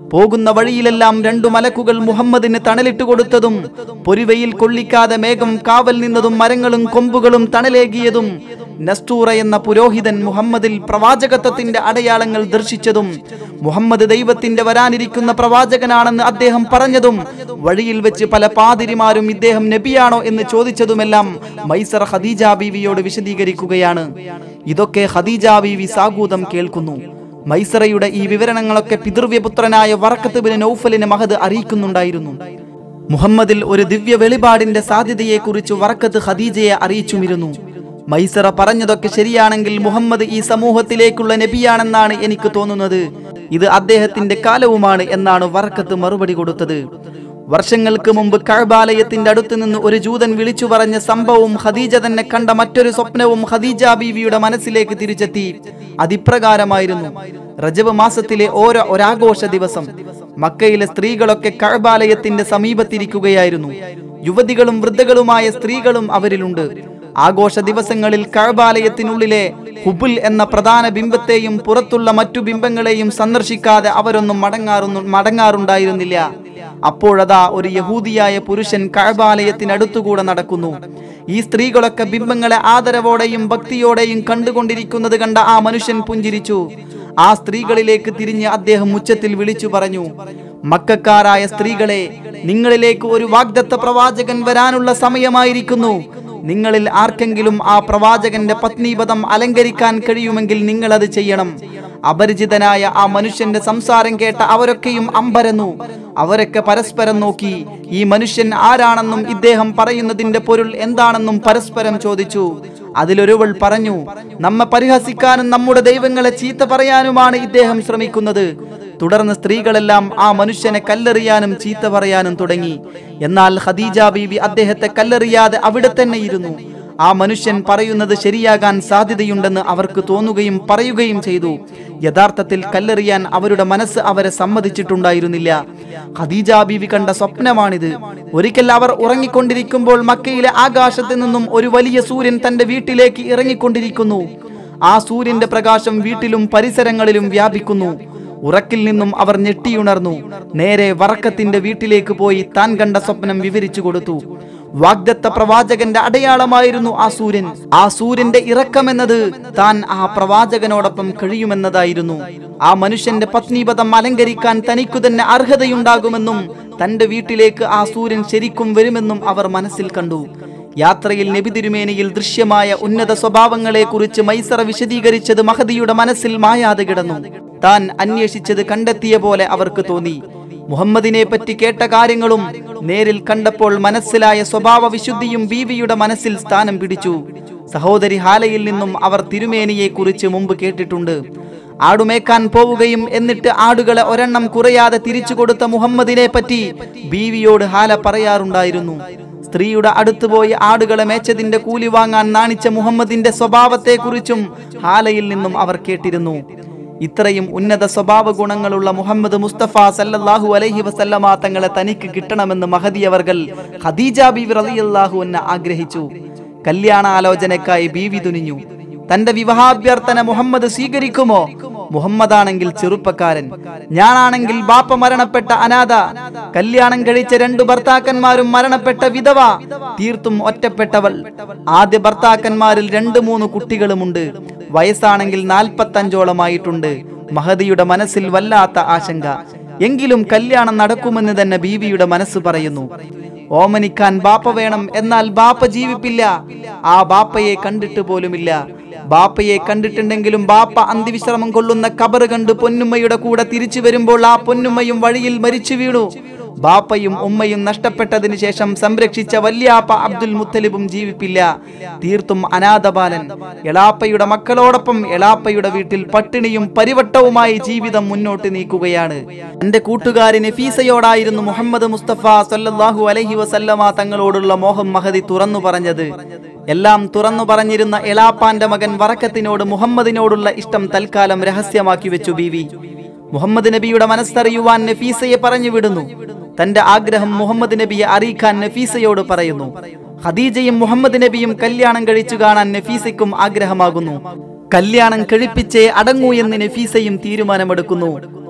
A: പോകുന്ന വഴിയിലെല്ലാം രണ്ടു മലക്കുകൾ മുഹമ്മദിന് തണലിട്ട് കൊടുത്തതും പൊരിവയിൽ കൊള്ളിക്കാതെ മേഘം കാവൽ നിന്നതും മരങ്ങളും കൊമ്പുകളും തണലേകിയതും നസ്തൂറ എന്ന പുരോഹിതൻ മുഹമ്മദിൽ പ്രവാചകത്വത്തിന്റെ അടയാളങ്ങൾ ദർശിച്ചതും മുഹമ്മദ് ദൈവത്തിന്റെ വരാനിരിക്കുന്ന പ്രവാചകനാണെന്ന് അദ്ദേഹം പറഞ്ഞതും വഴിയിൽ വെച്ച് പല പാതിരിമാരും ഇദ്ദേഹം നബിയാണോ എന്ന് ചോദിച്ചതുമെല്ലാം മൈസർ ഖദീജ ബീവിയോട് വിശദീകരിക്കുകയാണ് ഇതൊക്കെ ഖദീജ ബീവി സാഗൂതം കേൾക്കുന്നു മൈസറയുടെ ഈ വിവരണങ്ങളൊക്കെ പിതൃവ്യപുത്രനായ വറക്കത്ത് ബിൻ നൗഫലിന് മഹദ് അറിയിക്കുന്നുണ്ടായിരുന്നു മുഹമ്മദിൽ ഒരു ദിവ്യ വെളിപാടിന്റെ സാധ്യതയെക്കുറിച്ച് വറക്കത്ത് ഖദീജയെ അറിയിച്ചുമിരുന്നു മൈസറ പറഞ്ഞതൊക്കെ ശരിയാണെങ്കിൽ മുഹമ്മദ് ഈ സമൂഹത്തിലേക്കുള്ള നബിയാണെന്നാണ് എനിക്ക് തോന്നുന്നത് ഇത് അദ്ദേഹത്തിന്റെ കാലവുമാണ് എന്നാണ് വറക്കത്ത് മറുപടി കൊടുത്തത് വർഷങ്ങൾക്ക് മുമ്പ് കഴബാലയത്തിന്റെ അടുത്ത് നിന്ന് ഒരു ജൂതൻ വിളിച്ചു പറഞ്ഞ സംഭവവും ഖദീജ തന്നെ കണ്ട മറ്റൊരു സ്വപ്നവും ഖദീജ ബീവിയുടെ മനസ്സിലേക്ക് തിരിച്ചെത്തി അതിപ്രകാരമായിരുന്നു റജബ് മാസത്തിലെ ഓരോ ഒരാഘോഷ ദിവസം മക്കയിലെ സ്ത്രീകളൊക്കെ കഴബാലയത്തിന്റെ സമീപത്തിരിക്കുകയായിരുന്നു യുവതികളും വൃദ്ധകളുമായ സ്ത്രീകളും അവരിലുണ്ട് ആഘോഷ ദിവസങ്ങളിൽ കഴബാലയത്തിനുള്ളിലെ ഹുബുൽ എന്ന പ്രധാന ബിംബത്തെയും പുറത്തുള്ള മറ്റു ബിംബങ്ങളെയും സന്ദർശിക്കാതെ അവരൊന്നും മടങ്ങാറുന്നു മടങ്ങാറുണ്ടായിരുന്നില്ല അപ്പോഴതാ ഒരു യഹൂദിയായ പുരുഷൻ കഴബാലയത്തിനടുത്തുകൂടെ നടക്കുന്നു ഈ സ്ത്രീകളൊക്കെ ബിംബങ്ങളെ ആദരവോടെയും ഭക്തിയോടെയും കണ്ടുകൊണ്ടിരിക്കുന്നത് കണ്ട ആ മനുഷ്യൻ പുഞ്ചിരിച്ചു ആ സ്ത്രീകളിലേക്ക് തിരിഞ്ഞ് അദ്ദേഹം ഉച്ചത്തിൽ വിളിച്ചു പറഞ്ഞു മക്കാരായ സ്ത്രീകളെ നിങ്ങളിലേക്ക് ഒരു വാഗ്ദത്ത പ്രവാചകൻ വരാനുള്ള സമയമായിരിക്കുന്നു നിങ്ങളിൽ ആർക്കെങ്കിലും ആ പ്രവാചകന്റെ പത്നീപദം അലങ്കരിക്കാൻ കഴിയുമെങ്കിൽ നിങ്ങൾ അത് ചെയ്യണം അപരിചിതനായ ആ മനുഷ്യന്റെ സംസാരം കേട്ട അവരൊക്കെയും അമ്പരന്നു അവരൊക്കെ പരസ്പരം നോക്കി ഈ മനുഷ്യൻ ആരാണെന്നും ഇദ്ദേഹം പറയുന്നതിന്റെ പൊരുൾ എന്താണെന്നും പരസ്പരം ചോദിച്ചു അതിലൊരുവൾ പറഞ്ഞു നമ്മെ പരിഹസിക്കാനും നമ്മുടെ ദൈവങ്ങളെ ചീത്ത പറയാനുമാണ് ഇദ്ദേഹം ശ്രമിക്കുന്നത് തുടർന്ന് സ്ത്രീകളെല്ലാം ആ മനുഷ്യനെ കല്ലെറിയാനും ചീത്ത പറയാനും തുടങ്ങി എന്നാൽ ഖദീജ ബീബി അദ്ദേഹത്തെ കല്ലെറിയാതെ അവിടെ തന്നെ ഇരുന്നു ആ മനുഷ്യൻ പറയുന്നത് ശരിയാകാൻ സാധ്യതയുണ്ടെന്ന് അവർക്ക് തോന്നുകയും പറയുകയും ചെയ്തു യഥാർത്ഥത്തിൽ കല്ലെറിയാൻ അവരുടെ മനസ്സ് അവരെ സമ്മതിച്ചിട്ടുണ്ടായിരുന്നില്ല ഖദീജ ബീവി കണ്ട സ്വപ്നമാണിത് ഒരിക്കൽ അവർ ഉറങ്ങിക്കൊണ്ടിരിക്കുമ്പോൾ മക്കയിലെ ആകാശത്ത് നിന്നും ഒരു വലിയ സൂര്യൻ തന്റെ വീട്ടിലേക്ക് ഇറങ്ങിക്കൊണ്ടിരിക്കുന്നു ആ സൂര്യന്റെ പ്രകാശം വീട്ടിലും പരിസരങ്ങളിലും വ്യാപിക്കുന്നു ഉറക്കിൽ നിന്നും അവർ ഞെട്ടിയുണർന്നു നേരെ വറക്കത്തിന്റെ വീട്ടിലേക്ക് പോയി താൻ കണ്ട സ്വപ്നം വിവരിച്ചു കൊടുത്തു വാഗ്ദത്ത പ്രവാചകന്റെ അടയാളമായിരുന്നു ആ സൂര്യൻ ആ സൂര്യന്റെ ഇറക്കമെന്നത് താൻ ആ പ്രവാചകനോടൊപ്പം കഴിയുമെന്നതായിരുന്നു ആ മനുഷ്യന്റെ പത്നീപദം അലങ്കരിക്കാൻ തനിക്കു തന്നെ അർഹതയുണ്ടാകുമെന്നും തന്റെ വീട്ടിലേക്ക് ആ സൂര്യൻ ശരിക്കും വരുമെന്നും അവർ മനസ്സിൽ കണ്ടു യാത്രയിൽ നബി തിരുമേനിയിൽ ദൃശ്യമായ ഉന്നത സ്വഭാവങ്ങളെ കുറിച്ച് മൈസറ വിശദീകരിച്ചത് മഹദിയുടെ മനസ്സിൽ മായാതെ കിടന്നു താൻ അന്വേഷിച്ചത് കണ്ടെത്തിയ പോലെ അവർക്ക് തോന്നി മുഹമ്മദിനെ പറ്റി കേട്ട കാര്യങ്ങളും നേരിൽ കണ്ടപ്പോൾ മനസ്സിലായ സ്വഭാവ വിശുദ്ധിയും ബീവിയുടെ മനസ്സിൽ സ്ഥാനം പിടിച്ചു സഹോദരി ഹാലയിൽ നിന്നും അവർ തിരുമേനിയെ കുറിച്ച് മുമ്പ് കേട്ടിട്ടുണ്ട് ആടുമേക്കാൻ പോവുകയും എന്നിട്ട് ആടുകളെ ഒരെണ്ണം കുറയാതെ തിരിച്ചു കൊടുത്ത മുഹമ്മദിനെ പറ്റി ബീവിയോട് ഹാല പറയാറുണ്ടായിരുന്നു സ്ത്രീയുടെ അടുത്ത് പോയി ആടുകളെ മേച്ചതിന്റെ കൂലി വാങ്ങാൻ നാണിച്ച മുഹമ്മദിന്റെ സ്വഭാവത്തെക്കുറിച്ചും ഹാലയിൽ നിന്നും അവർ കേട്ടിരുന്നു ഇത്രയും ഉന്നത സ്വഭാവ ഗുണങ്ങളുള്ള മുഹമ്മദ് മുസ്തഫ സല്ലല്ലാഹു അലൈഹി വസല്ലമ തങ്ങളെ തനിക്ക് കിട്ടണമെന്ന് മഹദി അവർകൾ ഖദീജ ബീവി റളിയല്ലാഹു അൻഹ ആഗ്രഹിച്ചു കല്യാണാലോചനക്കായി ബീവി തുനിഞ്ഞു തന്റെ വിവാഹാഭ്യർത്ഥന മുഹമ്മദ് സ്വീകരിക്കുമോ മുഹമ്മദാണെങ്കിൽ ചെറുപ്പക്കാരൻ ഞാനാണെങ്കിൽ ബാപ്പ മരണപ്പെട്ട അനാഥ കല്യാണം കഴിച്ച രണ്ടു ഭർത്താക്കന്മാരും മരണപ്പെട്ട വിധവ തീർത്തും ഒറ്റപ്പെട്ടവൾ ആദ്യ ഭർത്താക്കന്മാരിൽ രണ്ടു മൂന്ന് കുട്ടികളുമുണ്ട് വയസ്സാണെങ്കിൽ നാൽപ്പത്തഞ്ചോളമായിട്ടുണ്ട് മഹദിയുടെ മനസ്സിൽ വല്ലാത്ത ആശങ്ക എങ്കിലും കല്യാണം നടക്കുമെന്ന് തന്നെ ബീവിയുടെ മനസ്സ് പറയുന്നു ഓമനിക്കാൻ ബാപ്പ വേണം എന്നാൽ ബാപ്പ ജീവിപ്പില്ല ആ ബാപ്പയെ കണ്ടിട്ട് പോലുമില്ല ബാപ്പയെ കണ്ടിട്ടുണ്ടെങ്കിലും ബാപ്പ അന്തിവിശ്രമം കൊള്ളുന്ന കബറ് കണ്ട് പൊന്നുമ്മയുടെ കൂടെ തിരിച്ചു വരുമ്പോൾ ആ പൊന്നുമ്മയും വഴിയിൽ മരിച്ചു വീണു ബാപ്പയും ഉമ്മയും നഷ്ടപ്പെട്ടതിന് ശേഷം സംരക്ഷിച്ച വല്യാപ്പ അബ്ദുൽ മുത്തലിബും ജീവിപ്പില്ല തീർത്തും അനാഥബാലൻ എളാപ്പയുടെ മക്കളോടൊപ്പം എളാപ്പയുടെ വീട്ടിൽ പട്ടിണിയും പരിവട്ടവുമായി ജീവിതം മുന്നോട്ട് നീക്കുകയാണ് എന്റെ കൂട്ടുകാരി നഫീസയോടായിരുന്നു മുഹമ്മദ് മുസ്തഫ സല്ലല്ലാഹു അലൈഹി വസല്ലമ തങ്ങളോടുള്ള മോഹം മഹദി തുറന്നു പറഞ്ഞത് എല്ലാം തുറന്നു പറഞ്ഞിരുന്ന എളാപ്പാന്റെ മകൻ വറക്കത്തിനോട് മുഹമ്മദിനോടുള്ള ഇഷ്ടം തൽക്കാലം രഹസ്യമാക്കി വെച്ചു ബീവി മുഹമ്മദ് നബിയുടെ മനസ്സറിയുവാൻ നഫീസയെ പറഞ്ഞു വിടുന്നു തന്റെ ആഗ്രഹം മുഹമ്മദ് നബിയെ അറിയിക്കാൻ നഫീസയോട് പറയുന്നു ഖദീജയും മുഹമ്മദ് നബിയും കല്യാണം കഴിച്ചു കാണാൻ നഫീസയ്ക്കും ആഗ്രഹമാകുന്നു കല്യാണം കഴിപ്പിച്ചേ അടങ്ങൂ എന്ന് നഫീസയും തീരുമാനമെടുക്കുന്നു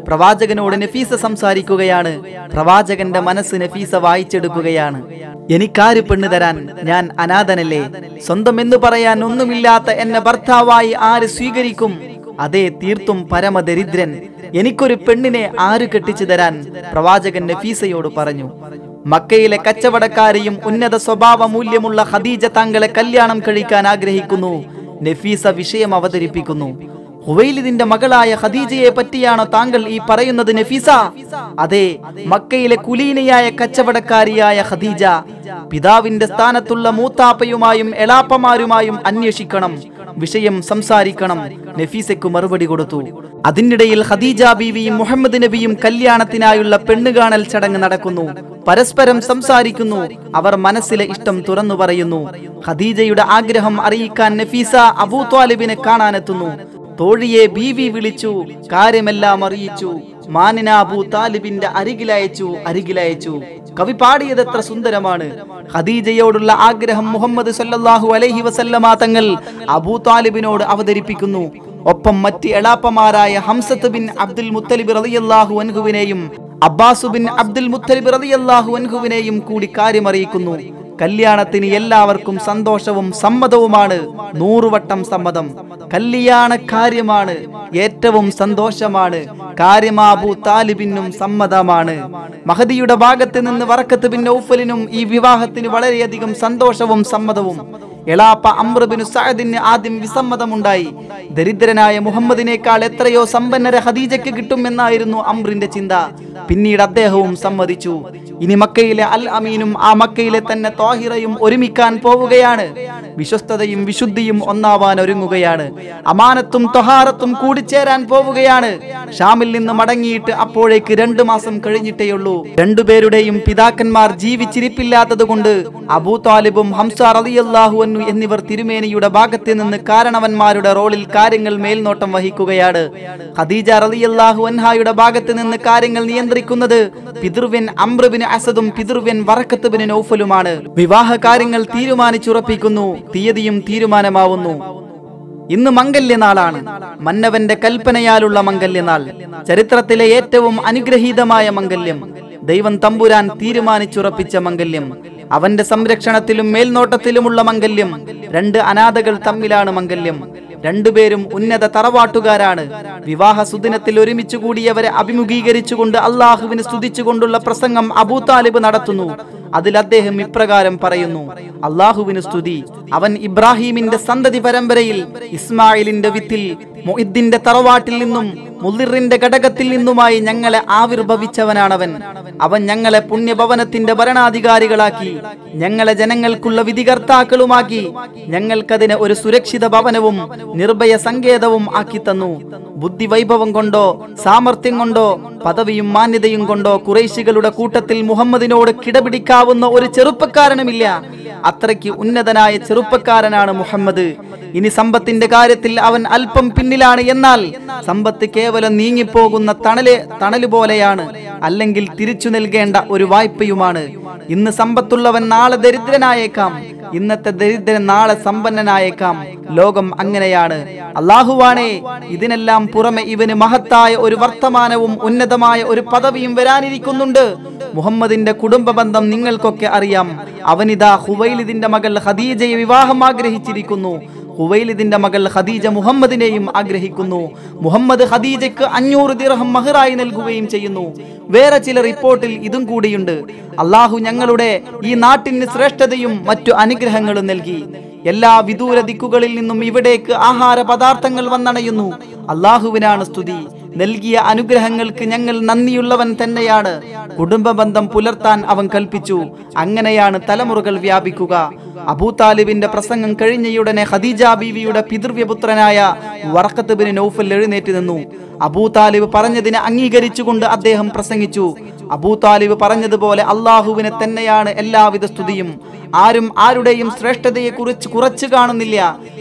A: പ്രവാചകനോട് നഫീസ സംസാരിക്കുകയാണ് പ്രവാചകന്റെ മനസ്സ് നഫീസ വായിച്ചെടുക്കുകയാണ് എനിക്കാര് പെണ്ണ് തരാൻ ഞാൻ അനാഥനല്ലേ സ്വന്തം എന്ന് പറയാൻ ഒന്നുമില്ലാത്ത എന്നെ ഭർത്താവായി ആര് സ്വീകരിക്കും അതെ തീർത്തും പരമദരിദ്രൻ എനിക്കൊരു പെണ്ണിനെ ആര് കെട്ടിച്ചു തരാൻ പ്രവാചകൻ നഫീസയോട് പറഞ്ഞു മക്കയിലെ കച്ചവടക്കാരെയും ഉന്നത സ്വഭാവ മൂല്യമുള്ള ഖദീജ താങ്കളെ കല്യാണം കഴിക്കാൻ ആഗ്രഹിക്കുന്നു നഫീസ വിഷയം അവതരിപ്പിക്കുന്നു ഹുവൈലിദിന്റെ മകളായ ഖദീജയെ പറ്റിയാണോ താങ്കൾ ഈ പറയുന്നത് നഫീസ അതെ മക്കയിലെ കുലീനയായ കച്ചവടക്കാരിയായ ഖദീജ പിതാവിന്റെ സ്ഥാനത്തുള്ള മൂത്താപ്പയുമായും എളാപ്പമാരുമായും അന്വേഷിക്കണം വിഷയം സംസാരിക്കണം നഫീസയ്ക്ക് മറുപടി കൊടുത്തു അതിനിടയിൽ ഖദീജ ബീവിയും മുഹമ്മദ് നബിയും കല്യാണത്തിനായുള്ള പെണ്ണുകാണൽ ചടങ്ങ് നടക്കുന്നു പരസ്പരം സംസാരിക്കുന്നു അവർ മനസ്സിലെ ഇഷ്ടം തുറന്നു പറയുന്നു ഖദീജയുടെ ആഗ്രഹം അറിയിക്കാൻ നഫീസ അബൂ ത്വാലിബിനെ കാണാനെത്തുന്നു തോഴിയെ ബീവി വിളിച്ചു കാര്യമെല്ലാം അറിയിച്ചു മാനിന അബൂ താലിബിന്റെ അരികിലയച്ചു അരികിലയച്ചു കവി പാടിയത് എത്ര സുന്ദരമാണ് ഖദീജയോടുള്ള ആഗ്രഹം മുഹമ്മദ് സല്ലല്ലാഹു അലൈഹി വസല്ലമ തങ്ങൾ അബൂ താലിബിനോട് അവതരിപ്പിക്കുന്നു ഒപ്പം മറ്റ് എളാപ്പമാരായ ഹംസത്ത് ബിൻ അബ്ദുൽ മുത്തലിബ് റളിയല്ലാഹു അൻഹുവിനെയും അബ്ബാസു ബിൻ അബ്ദുൽ മുത്തലിബ് റളിയല്ലാഹു അൻഹുവിനെയും കൂടി കാര്യമറിയിക്കുന്നു കല്യാണത്തിന് എല്ലാവർക്കും സന്തോഷവും സമ്മതവുമാണ് നൂറുവട്ടം സമ്മതം കല്യാണ കാര്യമാണ് ഏറ്റവും സന്തോഷമാണ് കാര്യമാബു താലിബിനും സമ്മതമാണ് മഹദിയുടെ ഭാഗത്ത് നിന്ന് വറക്കത്ത് ബിൻ ഔഫലിനും ഈ വിവാഹത്തിന് വളരെയധികം സന്തോഷവും സമ്മതവും എളാപ്പ അമ്രബിനു സഅദിന് ആദ്യം വിസമ്മതമുണ്ടായി ദരിദ്രനായ മുഹമ്മദിനേക്കാൾ എത്രയോ സമ്പന്നര ഖദീജയ്ക്ക് കിട്ടുമെന്നായിരുന്നു അമ്രിന്റെ ചിന്ത പിന്നീട് അദ്ദേഹവും സമ്മതിച്ചു ഇനി മക്കയിലെ അൽ അമീനും ആ മക്കയിലെ തന്നെ തോഹിറയും ഒരുമിക്കാൻ പോവുകയാണ് വിശ്വസ്തതയും വിശുദ്ധിയും ഒന്നാവാൻ ഒരുങ്ങുകയാണ് അമാനത്തും തൊഹാറത്തും കൂടിച്ചേരാൻ പോവുകയാണ് ഷാമിൽ നിന്ന് മടങ്ങിയിട്ട് അപ്പോഴേക്ക് രണ്ടു മാസം കഴിഞ്ഞിട്ടേയുള്ളൂ രണ്ടുപേരുടെയും പിതാക്കന്മാർ ജീവിച്ചിരിപ്പില്ലാത്തത് കൊണ്ട് അബൂ താലിബും ഹംസ റളിയല്ലാഹു അൻഹു എന്നിവർ തിരുമേനിയുടെ ഭാഗത്ത് നിന്ന് കാരണവന്മാരുടെ റോളിൽ കാര്യങ്ങൾ മേൽനോട്ടം വഹിക്കുകയാണ് ഖദീജ റളിയല്ലാഹു അൻഹായുടെ ഭാഗത്ത് നിന്ന് കാര്യങ്ങൾ നിയന്ത്രിക്കുന്നത് പിതൃവ്യൻ അമ്രബിന് അസദും പിതൃവ്യൻ വറക്കത്ത് ബിൻ നൗഫലുമാണ് വിവാഹ കാര്യങ്ങൾ തീരുമാനിച്ചുറപ്പിക്കുന്നു തീയതിയും തീരുമാനമാവുന്നു ഇന്ന് മംഗല്യനാളാണ് മന്നവന്റെ കൽപ്പനയാലുള്ള മംഗല്യനാൾ ചരിത്രത്തിലെ ഏറ്റവും അനുഗ്രഹീതമായ മംഗല്യം ദൈവം തമ്പുരാൻ തീരുമാനിച്ചുറപ്പിച്ച മംഗല്യം അവന്റെ സംരക്ഷണത്തിലും മേൽനോട്ടത്തിലുമുള്ള മംഗല്യം രണ്ട് അനാഥകൾ തമ്മിലാണ് മംഗല്യം രണ്ടുപേരും ഉന്നത തറവാട്ടുകാരാണ് വിവാഹ സുദിനത്തിൽ ഒരുമിച്ച് കൂടിയവരെ അഭിമുഖീകരിച്ചുകൊണ്ട് അള്ളാഹുവിന് സ്തുതിച്ചുകൊണ്ടുള്ള പ്രസംഗം അബൂ താലിബ് നടത്തുന്നു അതിൽ അദ്ദേഹം ഇപ്രകാരം പറയുന്നു അള്ളാഹുവിന് സ്തുതി അവൻ ഇബ്രാഹീമിന്റെ സന്തതി പരമ്പരയിൽ ഇസ്മായിലിന്റെ വിത്തിൽ മൊഹിദ്ദിന്റെ തറവാട്ടിൽ നിന്നും മുള്ളിറിന്റെ ഘടകത്തിൽ നിന്നുമായി ഞങ്ങളെ ആവിർഭവിച്ചവനാണവൻ അവൻ ഞങ്ങളെ പുണ്യഭവനത്തിന്റെ ഭരണാധികാരികളാക്കി ഞങ്ങളെ ജനങ്ങൾക്കുള്ള വിധികർത്താക്കളുമാക്കി ഞങ്ങൾക്കതിനെ ഒരു സുരക്ഷിത ഭവനവും നിർഭയ സങ്കേതവും ആക്കി തന്നു ബുദ്ധി വൈഭവം കൊണ്ടോ സാമർഥ്യം കൊണ്ടോ പദവിയും മാന്യതയും കൊണ്ടോ കുറേശികളുടെ കൂട്ടത്തിൽ മുഹമ്മദിനോട് കിടപിടിക്കാവുന്ന ഒരു ചെറുപ്പക്കാരനുമില്ല അത്രയ്ക്ക് ഉന്നതനായ ചെറുപ്പക്കാരനാണ് മുഹമ്മദ് ഇനി സമ്പത്തിന്റെ കാര്യത്തിൽ അവൻ അല്പം പിന്നിലാണ് എന്നാൽ സമ്പത്ത് കേവലം നീങ്ങിപ്പോകുന്ന തണല് തണല് പോലെയാണ് അല്ലെങ്കിൽ തിരിച്ചു നൽകേണ്ട ഒരു വായ്പയുമാണ് ഇന്ന് സമ്പത്തുള്ളവൻ നാളെ ദരിദ്രനായേക്കാം ഇന്നത്തെ ദരിദ്രൻ നാളെ സമ്പന്നനായേക്കാം ലോകം അങ്ങനെയാണ് അള്ളാഹുവാണേ ഇതിനെല്ലാം പുറമെ ഇവന് മഹത്തായ ഒരു വർത്തമാനവും ഉന്നതമായ ഒരു പദവിയും വരാനിരിക്കുന്നുണ്ട് മുഹമ്മദിന്റെ കുടുംബ ബന്ധം നിങ്ങൾക്കൊക്കെ അറിയാം അവനിതാ ഹുവൈലിദിന്റെ മകൾ ഖദീജയെ വിവാഹം ആഗ്രഹിച്ചിരിക്കുന്നു ഹുവൈലിദിന്റെ മകൾ ഖദീജ മുഹമ്മദിനെയും ആഗ്രഹിക്കുന്നു മുഹമ്മദ് ഖദീജയ്ക്ക് അഞ്ഞൂറ് ദിർഹം മഹറായി നൽകുകയും ചെയ്യുന്നു വേറെ ചില റിപ്പോർട്ടിൽ ഇതും കൂടിയുണ്ട് അള്ളാഹു ഞങ്ങളുടെ ഈ നാട്ടിന് ശ്രേഷ്ഠതയും മറ്റു അനുഗ്രഹങ്ങളും നൽകി എല്ലാ വിദൂര ദിക്കുകളിൽ നിന്നും ഇവിടേക്ക് ആഹാര പദാർത്ഥങ്ങൾ വന്നണയുന്നു അള്ളാഹുവിനാണ് സ്തുതി നൽകിയ അനുഗ്രഹങ്ങൾക്ക് ഞങ്ങൾ നന്ദിയുള്ളവൻ തന്നെയാണ് കുടുംബ ബന്ധം പുലർത്താൻ അവൻ കൽപ്പിച്ചു അങ്ങനെയാണ് തലമുറകൾ വ്യാപിക്കുക അബൂതാലിബിന്റെ പ്രസംഗം കഴിഞ്ഞയുടനെ ഖദീജ ബീവിയുടെ പിതൃവ്യപുത്രനായ വറക്കത്ത് ബിൻ നൗഫൽ എഴുന്നേറ്റ് നിന്നു അബൂ താലിബ് പറഞ്ഞതിനെ അംഗീകരിച്ചുകൊണ്ട് അദ്ദേഹം പ്രസംഗിച്ചു അബൂ താലിബ് പറഞ്ഞതുപോലെ അള്ളാഹുവിനെ തന്നെയാണ് എല്ലാവിധ സ്തുതിയും ആരും ആരുടെയും ശ്രേഷ്ഠതയെ കുറിച്ച് കുറച്ചു കാണുന്നില്ല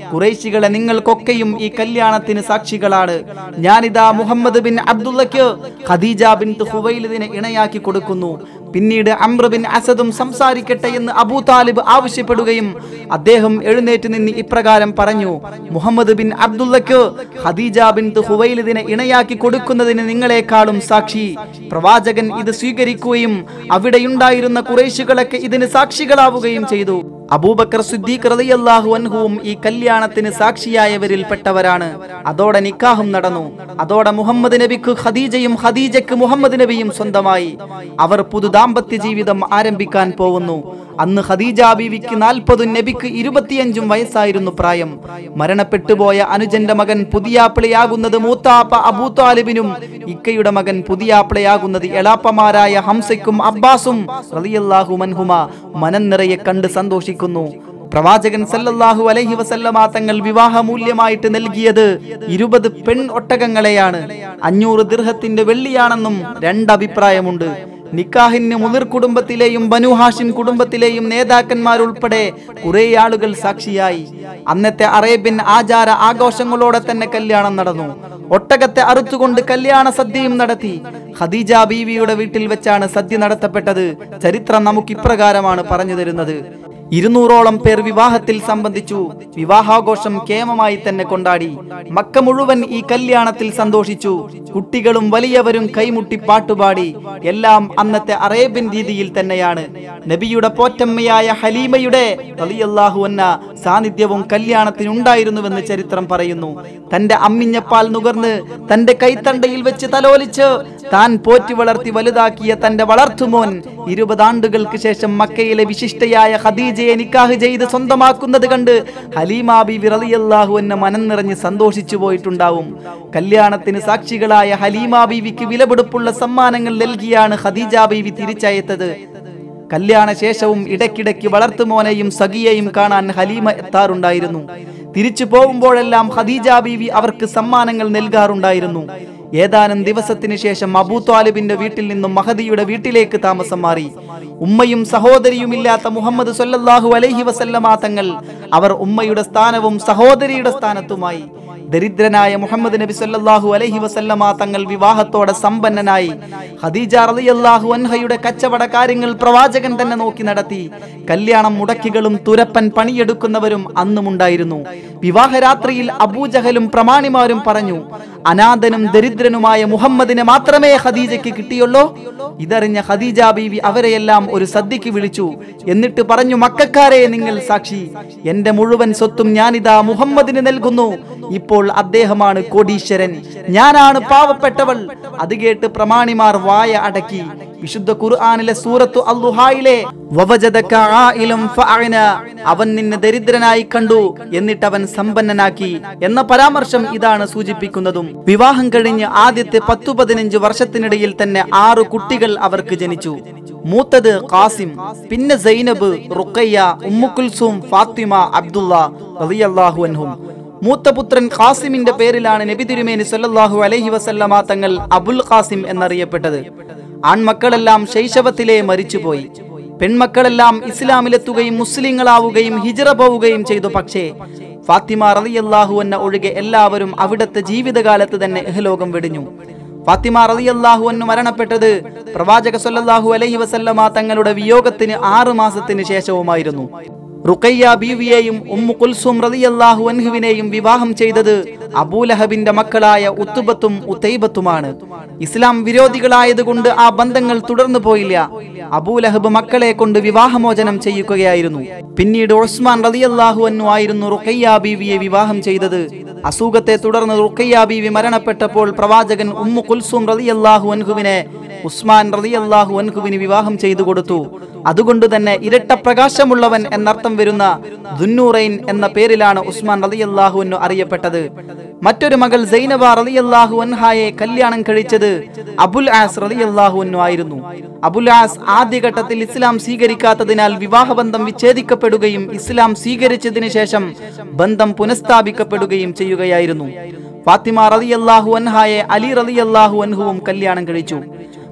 A: കുറേശികളെ നിങ്ങൾക്കൊക്കെയും ഈ കല്യാണത്തിന് സാക്ഷികളാണ് ഞാനിതാ മുഹമ്മദ് ബിൻ അബ്ദുള്ളക്ക് ഖദീജ ബിൻ ഹുവൈലിദിനെ ഇണയാക്കി കൊടുക്കുന്നു പിന്നീട് അമ്ര ബിൻ അസദും സംസാരിക്കട്ടെ എന്ന് അബൂ താലിബ് ആവശ്യപ്പെടുകയും അദ്ദേഹം എഴുന്നേറ്റ് നിന്ന് ഇപ്രകാരം പറഞ്ഞു മുഹമ്മദ് ബിൻ അബ്ദുള്ളക്ക് ഖദീജ ബിൻ ഹുവൈലിദിനെ ഇണയാക്കി കൊടുക്കുന്നതിന് നിങ്ങളെക്കാളും സാക്ഷി പ്രവാചകൻ ഇത് സ്വീകരിക്കുകയും അവിടെയുണ്ടായിരുന്ന കുറേശികളൊക്കെ ഇതിന് സാക്ഷികളാവുകയും ചെയ്തു അബൂബക്കർ സിദ്ദീഖ് റളിയല്ലാഹു അൻഹുവും ഈ കല്യാണത്തിന് സാക്ഷിയായവരിൽ പെട്ടവരാണ് അതോടെ നിക്കാഹും നടന്നു അതോടെ മുഹമ്മദ് നബിക്ക് ഖദീജയും ഖദീജയ്ക്ക് മുഹമ്മദ് നബിയും സ്വന്തമായി അവർ പുതു ദാമ്പത്യ ജീവിതം ആരംഭിക്കാൻ പോകുന്നു അന്ന് ഖദീജ ബീവിക്ക് നാൽപ്പതും നബിക്ക് ഇരുപത്തിയഞ്ചും വയസ്സായിരുന്നു പ്രായം മരണപ്പെട്ടുപോയ അനുജന്റെ മകൻ പുതിയാപ്പിളയാകുന്നത് മൂത്താപ്പ അബൂ താലിബിനും ഇക്കയുടെ മകൻ പുതിയാപ്പിളയാകുന്നത് എളാപ്പമാരായ ഹംസയ്ക്കും അബ്ബാസും റളിയല്ലാഹു മൻഹുമ മനം നിറയെ കണ്ട് സന്തോഷിക്കുന്നു പ്രവാചകൻ സല്ലല്ലാഹു അലൈഹി വസല്ലമ തങ്ങൾ വിവാഹമൂല്യമായിട്ട് നൽകിയത് ഇരുപത് പെൺ ഒട്ടകങ്ങളെയാണ് അഞ്ഞൂറ് ദിർഹത്തിന്റെ വെള്ളിയാണെന്നും രണ്ടഭിപ്രായമുണ്ട് നിക്കാഹിന് മുതിർ കുടുംബത്തിലെയും ബനു ഹാഷിം കുടുംബത്തിലെയും നേതാക്കന്മാരുൾപ്പെടെ കുറെ ആളുകൾ സാക്ഷിയായി അന്നത്തെ അറേബ്യൻ ആചാര ആഘോഷങ്ങളോടെ തന്നെ കല്യാണം നടന്നു ഒട്ടകത്തെ അറുത്തുകൊണ്ട് കല്യാണ സദ്യയും നടത്തി ഖദീജ ബീവിയുടെ വീട്ടിൽ വെച്ചാണ് സദ്യ നടത്തപ്പെട്ടത് ചരിത്രം നമുക്ക് ഇപ്രകാരമാണ് പറഞ്ഞു തരുന്നത് ഇരുന്നൂറോളം പേർ വിവാഹത്തിൽ സംബന്ധിച്ചു വിവാഹാഘോഷം കേമമായി തന്നെ കൊണ്ടാടി മക്ക മുഴുവൻ ഈ കല്യാണത്തിൽ സന്തോഷിച്ചു കുട്ടികളും വലിയവരും കൈമുട്ടി പാട്ടുപാടി എല്ലാം അന്നത്തെ അറേബ്യൻ രീതിയിൽ തന്നെയാണ് നബിയുടെ പോറ്റമ്മയായ ഹലീമയുടെ റളിയല്ലാഹു അന്ന സാന്നിധ്യവും കല്യാണത്തിനുണ്ടായിരുന്നുവെന്ന് ചരിത്രം പറയുന്നു തന്റെ അമ്മിഞ്ഞപ്പാൽ നുകർന്ന് തന്റെ കൈത്തണ്ടയിൽ വെച്ച് തലോലിച്ച് താൻ പോറ്റി വളർത്തി വലുതാക്കിയ തന്റെ വളർത്തുമോൻ ഇരുപതാണ്ടുകൾക്ക് ശേഷം മക്കയിലെ വിശിഷ്ടയായ ഖദീജയെ നിക്കാഹ് ചെയ്ത് സ്വന്തമാക്കുന്നത് കണ്ട് ഹലീമ ബീവി റളിയല്ലാഹു അന്ന മനം നിറഞ്ഞ് സന്തോഷിച്ചു പോയിട്ടുണ്ടാവും കല്യാണത്തിന് സാക്ഷികളായ ഹലീമ ബീവിക്ക് വിലപിടിപ്പുള്ള സമ്മാനങ്ങൾ നൽകിയാണ് ഖദീജ ബീവി തിരിച്ചയത്തത് കല്യാണ ശേഷവും ഇടയ്ക്കിടയ്ക്ക് വളർത്തുമോനെയും സഖിയെയും കാണാൻ ഹലീമ എത്താറുണ്ടായിരുന്നു തിരിച്ചു പോകുമ്പോഴെല്ലാം ഖദീജ ബീവി അവർക്ക് സമ്മാനങ്ങൾ നൽകാറുണ്ടായിരുന്നു ഏതാനും ദിവസത്തിന് ശേഷം അബൂ ത്വാലിബിന്റെ വീട്ടിൽ നിന്നും മഹദിയുടെ വീട്ടിലേക്ക് താമസം മാറി ഉമ്മയും സഹോദരിയുമില്ലാത്ത മുഹമ്മദ് സല്ലല്ലാഹു അലൈഹി വസല്ലമ തങ്ങൾ അവർ ഉമ്മയുടെ സ്ഥാനവും സഹോദരിയുടെ സ്ഥാനത്തുമായി ദരിദ്രനായ മുഹമ്മദ് നബി സല്ലല്ലാഹു അലൈഹി വസല്ലമ തങ്ങൾ വിവാഹത്തോടെ സമ്പന്നനായി ഖദീജ റളിയല്ലാഹു അൻഹയുടെ കച്ചവട കാര്യങ്ങൾ പ്രവാചകൻ തന്നെ നോക്കി നടത്തി കല്യാണം മുടക്കികളും തുരപ്പൻ പണിയെടുക്കുന്നവരും അന്നുമുണ്ടായിരുന്നു വിവാഹരാത്രിയിൽ അബൂജഹലും പ്രമാണിമാരും പറഞ്ഞു അനാഥനും ദരിദ്രനുമായ മുഹമ്മദിനെ മാത്രമേ ഖദീജയ്ക്ക് കിട്ടിയുള്ളൂ ഇതറിഞ്ഞ ഖദീജ ബീവി അവരെയെല്ലാം ഒരു സദ്യക്ക് വിളിച്ചു എന്നിട്ട് പറഞ്ഞു മക്കാരെ നിങ്ങൾ സാക്ഷി എന്റെ മുഴുവൻ സ്വത്തും ഞാനിതാ മുഹമ്മദിന് നൽകുന്നു ഇപ്പോൾ അദ്ദേഹമാണ് കോടീശ്വരൻ ഞാനാണ് പാവപ്പെട്ടവൾ അത് കേട്ട് പ്രമാണിമാർ വായ അടക്കി വിശുദ്ധ ഖുർആനിലെ സൂറത്തു അല്ലുഹായിലെ വവജദക ആയിലം ഫഅന അവൻ നിന്നെ ദരിദ്രനായി കണ്ടു എന്നിട്ട് അവൻ സമ്പന്നനാക്കി എന്ന പരാമർശം ഇതാണ് സൂചിപ്പിക്കുന്നതും വിവാഹം കഴിഞ്ഞ് ആദ്യത്തെ പത്തു പതിനഞ്ച് വർഷത്തിനിടയിൽ തന്നെ ആറു കുട്ടികൾ അവർക്ക് ജനിച്ചു മൂത്തത് ഖാസിം പിന്നെ സൈനബ് റുക്കയ്യ ഉമ്മുക്കുൽസും ഫാത്തിമ അബ്ദുള്ള റളിയല്ലാഹു അൻഹും മൂത്ത പുത്രൻ ഖാസിമിന്റെ പേരിലാണ് നബി തിരുമേനി സല്ലല്ലാഹു അലൈഹി വസല്ലമ തങ്ങൾ അബുൽ ഖാസിം എന്നറിയപ്പെട്ടത് ആൺമക്കളെല്ലാം ശൈശവത്തിലേ മരിച്ചുപോയി പെൺമക്കളെല്ലാം ഇസ്ലാമിലെത്തുകയും മുസ്ലിങ്ങളാവുകയും ഹിജറ പോവുകയും ചെയ്തു പക്ഷേ ഫാത്തിമ റളിയല്ലാഹു അന്ന ഒഴികെ എല്ലാവരും അവിടുത്തെ ജീവിതകാലത്ത് തന്നെ ഇഹലോകം വെടിഞ്ഞു ഫാത്തിമ റളിയല്ലാഹു അന്നു മരണപ്പെട്ടത് പ്രവാചക സല്ലല്ലാഹു അലൈഹി വസല്ലമ തങ്ങളുടെ വിയോഗത്തിന് ആറു മാസത്തിന് ശേഷവുമായിരുന്നു റുഖയ്യ ബീവിയെയും ഉമ്മു കുൽസും റളിയല്ലാഹു അൻഹുവിനെയും വിവാഹം ചെയ്തത് അബൂലഹബിന്റെ മക്കളായ ഉത്തുബത്തും ഉത്തൈബത്തുമാണ് ഇസ്ലാം വിരോധികളായതുകൊണ്ട് ആ ബന്ധങ്ങൾ തുടർന്നു പോയില്ല അബൂലഹബ് മക്കളെ കൊണ്ട് വിവാഹമോചനം ചെയ്യുകയായിരുന്നു പിന്നീട് ഉസ്മാൻ റളിയല്ലാഹു അൻഹു ആയിരുന്നു റുഖയ്യ ബീവിയെ വിവാഹം ചെയ്തത് അസുഖത്തെ തുടർന്ന് റുഖയ്യ ബീവി മരണപ്പെട്ടപ്പോൾ പ്രവാചകൻ ഉമ്മു കുൽസും റളിയല്ലാഹു അൻഹുവിനെ ഉസ്മാൻ റളിയല്ലാഹു അൻഹുവിന് വിവാഹം ചെയ്തു കൊടുത്തു അതുകൊണ്ട് തന്നെ ഇരട്ട പ്രകാശമുള്ളവൻ എന്നർത്ഥം വരുന്ന ദുന്നൂറൈൻ എന്ന പേരിലാണ് ഉസ്മാൻ റളിയല്ലാഹു അൻഹു അറിയപ്പെട്ടത് മറ്റൊരു മകൾ സൈനബ റളിയല്ലാഹു അൻഹായെ കല്യാണം കഴിച്ചത് അബുൽ ആസ് റളിയല്ലാഹു അൻഹു ആയിരുന്നു അബുൽ ആസ് ആദ്യഘട്ടത്തിൽ ഇസ്ലാം സ്വീകരിക്കാത്തതിനാൽ വിവാഹബന്ധം വിച്ഛേദിക്കപ്പെടുകയും ഇസ്ലാം സ്വീകരിച്ചതിന് ശേഷം ബന്ധം പുനഃസ്ഥാപിക്കപ്പെടുകയും ചെയ്യുകയായിരുന്നു ഫാത്തിമ റളിയല്ലാഹു അൻഹായെ അലി റളിയല്ലാഹു അൻഹുവും കല്യാണം കഴിച്ചു